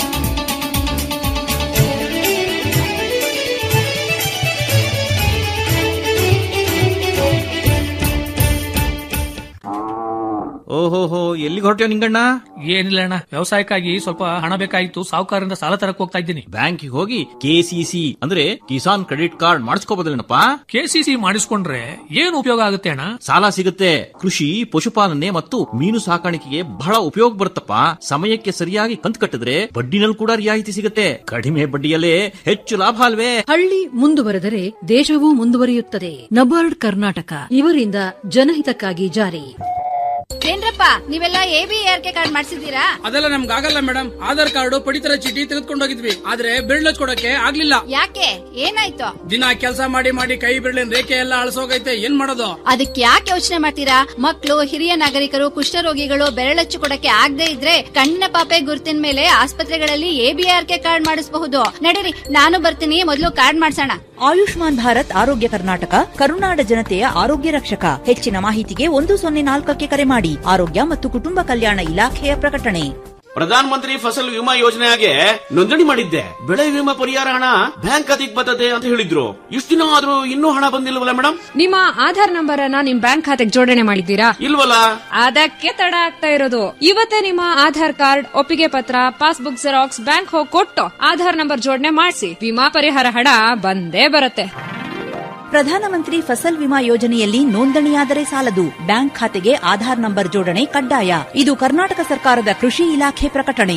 ಓಹೋಹೋ ಎಲ್ಲಿಗೆ ಹೊರಟ್ಯೋ ನಿಂಗಣ್ಣ ಏನಿಲ್ಲ ಅಣ್ಣ ವ್ಯವಸಾಯಕ್ಕಾಗಿ ಸ್ವಲ್ಪ ಹಣ ಬೇಕಾಗಿತ್ತು ಸಾಹುಕಾರರಿಂದ ಸಾಲ ತರಕ್ ಹೋಗ್ತಾ ಇದ್ದೀನಿ ಬ್ಯಾಂಕಿಗೆ ಹೋಗಿ ಕೆಸಿಸಿ ಅಂದ್ರೆ ಕಿಸಾನ್ ಕ್ರೆಡಿಟ್ ಕಾರ್ಡ್ ಮಾಡಿಸ್ಕೋಬೋದಲ್ಲೇನಪ್ಪ ಕೆಸಿಸಿ ಮಾಡಿಸ್ಕೊಂಡ್ರೆ ಏನು ಉಪಯೋಗ ಆಗುತ್ತೆ ಅಣ್ಣ ಸಾಲ ಸಿಗುತ್ತೆ ಕೃಷಿ ಪಶುಪಾಲನೆ ಮತ್ತು ಮೀನು ಸಾಕಾಣಿಕೆಗೆ ಬಹಳ ಉಪಯೋಗ ಬರುತ್ತಪ್ಪ ಸಮಯಕ್ಕೆ ಸರಿಯಾಗಿ ಕಂತು ಕಟ್ಟಿದ್ರೆ ಬಡ್ಡಿನಲ್ಲಿ ಕೂಡ ರಿಯಾಯಿತಿ ಸಿಗುತ್ತೆ ಕಡಿಮೆ ಬಡ್ಡಿಯಲ್ಲೇ ಹೆಚ್ಚು ಲಾಭ ಅಲ್ವೇ ಹಳ್ಳಿ ಮುಂದುವರೆದರೆ ದೇಶವೂ ಮುಂದುವರಿಯುತ್ತದೆ ನಬಾರ್ಡ್ ಕರ್ನಾಟಕ ಇವರಿಂದ ಜನಹಿತಕ್ಕಾಗಿ ಜಾರಿ ಏನ್ರಪ್ಪ ನೀವೆಲ್ಲ A B R K card ಮಾಡಿಸಿದೀರಾ ಅದೆಲ್ಲ ನಮ್ಗೆ ಆಗಲ್ಲ ಮೇಡಮ್ ಆಧಾರ್ ಕಾರ್ಡ್ ಪಡಿತರ ಚೀಟಿ ತೆಗೆದುಕೊಂಡು ಹೋಗಿದ್ವಿ ಆದ್ರೆ ಬಿರ್ಲ್ ಕೊಡಕ್ಕೆ ಆಗ್ಲಿಲ್ಲ ಯಾಕೆ ಏನಾಯ್ತು ದಿನ ಕೆಲಸ ಮಾಡಿ ಮಾಡಿ ಕೈ ಬಿರ್ಲಿನ ರೇಖೆ ಎಲ್ಲ ಅಳಸೋಗೈತೆ ಏನ್ ಮಾಡೋದು ಅದಕ್ಕೆ ಯಾಕೆ ಯೋಚನೆ ಮಾಡ್ತೀರಾ ಮಕ್ಕಳು ಹಿರಿಯ ನಾಗರಿಕರು ಕುಷ್ಠರೋಗಿಗಳು ಬೆರಳಚ್ಚು ಕೊಡಕ್ಕೆ ಆಗದೆ ಇದ್ರೆ ಕಣ್ಣ ಪಾಪೆ ಗುರುತಿನ ಮೇಲೆ ಆಸ್ಪತ್ರೆಗಳಲ್ಲಿ ಎಬಿಆರ್ ಕೆ ಕಾರ್ಡ್ ಮಾಡಿಸಬಹುದು ನಡೀರಿ ನಾನು ಬರ್ತೀನಿ ಮೊದಲು ಕಾರ್ಡ್ ಮಾಡ್ಸೋಣ ಆಯುಷ್ಮಾನ್ ಭಾರತ್ ಆರೋಗ್ಯ ಕರ್ನಾಟಕ ಕರುನಾಡ ಜನತೆಯ ಆರೋಗ್ಯ ರಕ್ಷಕ ಹೆಚ್ಚಿನ ಮಾಹಿತಿಗೆ ಒಂದು ಸೊನ್ನೆ ನಾಲ್ಕಕ್ಕೆ ಕರೆ ಮಾಡಿ ಆರೋಗ್ಯ ಮತ್ತು ಕುಟುಂಬ ಕಲ್ಯಾಣ ಇಲಾಖೆಯ ಪ್ರಕಟಣೆ ಪ್ರಧಾನ ಮಂತ್ರಿ ಫಸಲ್ ವಿಮಾ ಯೋಜನೆಗೆ ನೋಂದಣಿ ಮಾಡಿದ್ದೆ ಬೆಳೆ ವಿಮಾ ಪರಿಹಾರ ಹಣ ಬ್ಯಾಂಕ್ ಖಾತೆಗೆ ಬರ್ತದೆ ಅಂತ ಹೇಳಿದ್ರು ಇಷ್ಟು ದಿನ ಆದ್ರೂ ಇನ್ನೂ ಹಣ ಬಂದಿಲ್ವಲ್ಲ ಮೇಡಮ್ ನಿಮ್ಮ ಆಧಾರ್ ನಂಬರ್ ಅನ್ನ ನಿಮ್ ಬ್ಯಾಂಕ್ ಖಾತೆಗೆ ಜೋಡಣೆ ಮಾಡಿದ್ದೀರಾ ಇಲ್ವಲ್ಲ ಅದಕ್ಕೆ ತಡ ಆಗ್ತಾ ಇರೋದು ಇವತ್ತೇ ನಿಮ್ಮ ಆಧಾರ್ ಕಾರ್ಡ್ ಒಪ್ಪಿಗೆ ಪತ್ರ ಪಾಸ್ಬುಕ್ ಜೆರಾಕ್ಸ್ ಬ್ಯಾಂಕ್ ಹೋಗಿ ಕೊಟ್ಟು ಆಧಾರ್ ನಂಬರ್ ಜೋಡಣೆ ಮಾಡಿಸಿ ವಿಮಾ ಪರಿಹಾರ ಹಣ ಬಂದೇ ಬರುತ್ತೆ ಪ್ರಧಾನಮಂತ್ರಿ ಫಸಲ್ ವಿಮಾ ಯೋಜನೆಯಲ್ಲಿ ನೋಂದಣಿಯಾದರೆ ಸಾಲದು ಬ್ಯಾಂಕ್ ಖಾತೆಗೆ ಆಧಾರ್ ನಂಬರ್ ಜೋಡಣೆ ಕಡ್ಡಾಯ ಇದು ಕರ್ನಾಟಕ ಸರ್ಕಾರದ ಕೃಷಿ ಇಲಾಖೆ ಪ್ರಕಟಣೆ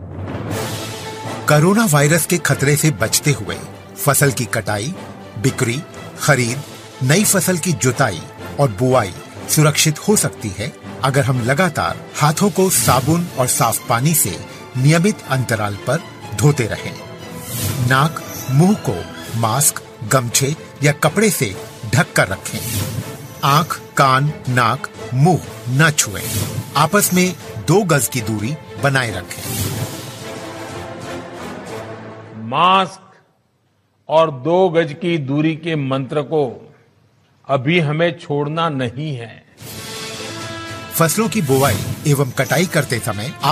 कोरोना वायरस के खतरे से बचते हुए फसल की कटाई बिक्री खरीद नई फसल की जुताई और बुआई सुरक्षित हो सकती है अगर हम लगातार हाथों को साबुन और साफ पानी से नियमित अंतराल पर धोते रहें। नाक मुंह को मास्क गमछे या कपड़े से ढक कर रखें आंख कान नाक मुंह न छुएं। आपस में दो गज की दूरी बनाए रखें मास्क और दो गज की दूरी के मंत्र को अभी हमें छोड़ना नहीं है फसलों की बुवाई एवं कटाई करते समय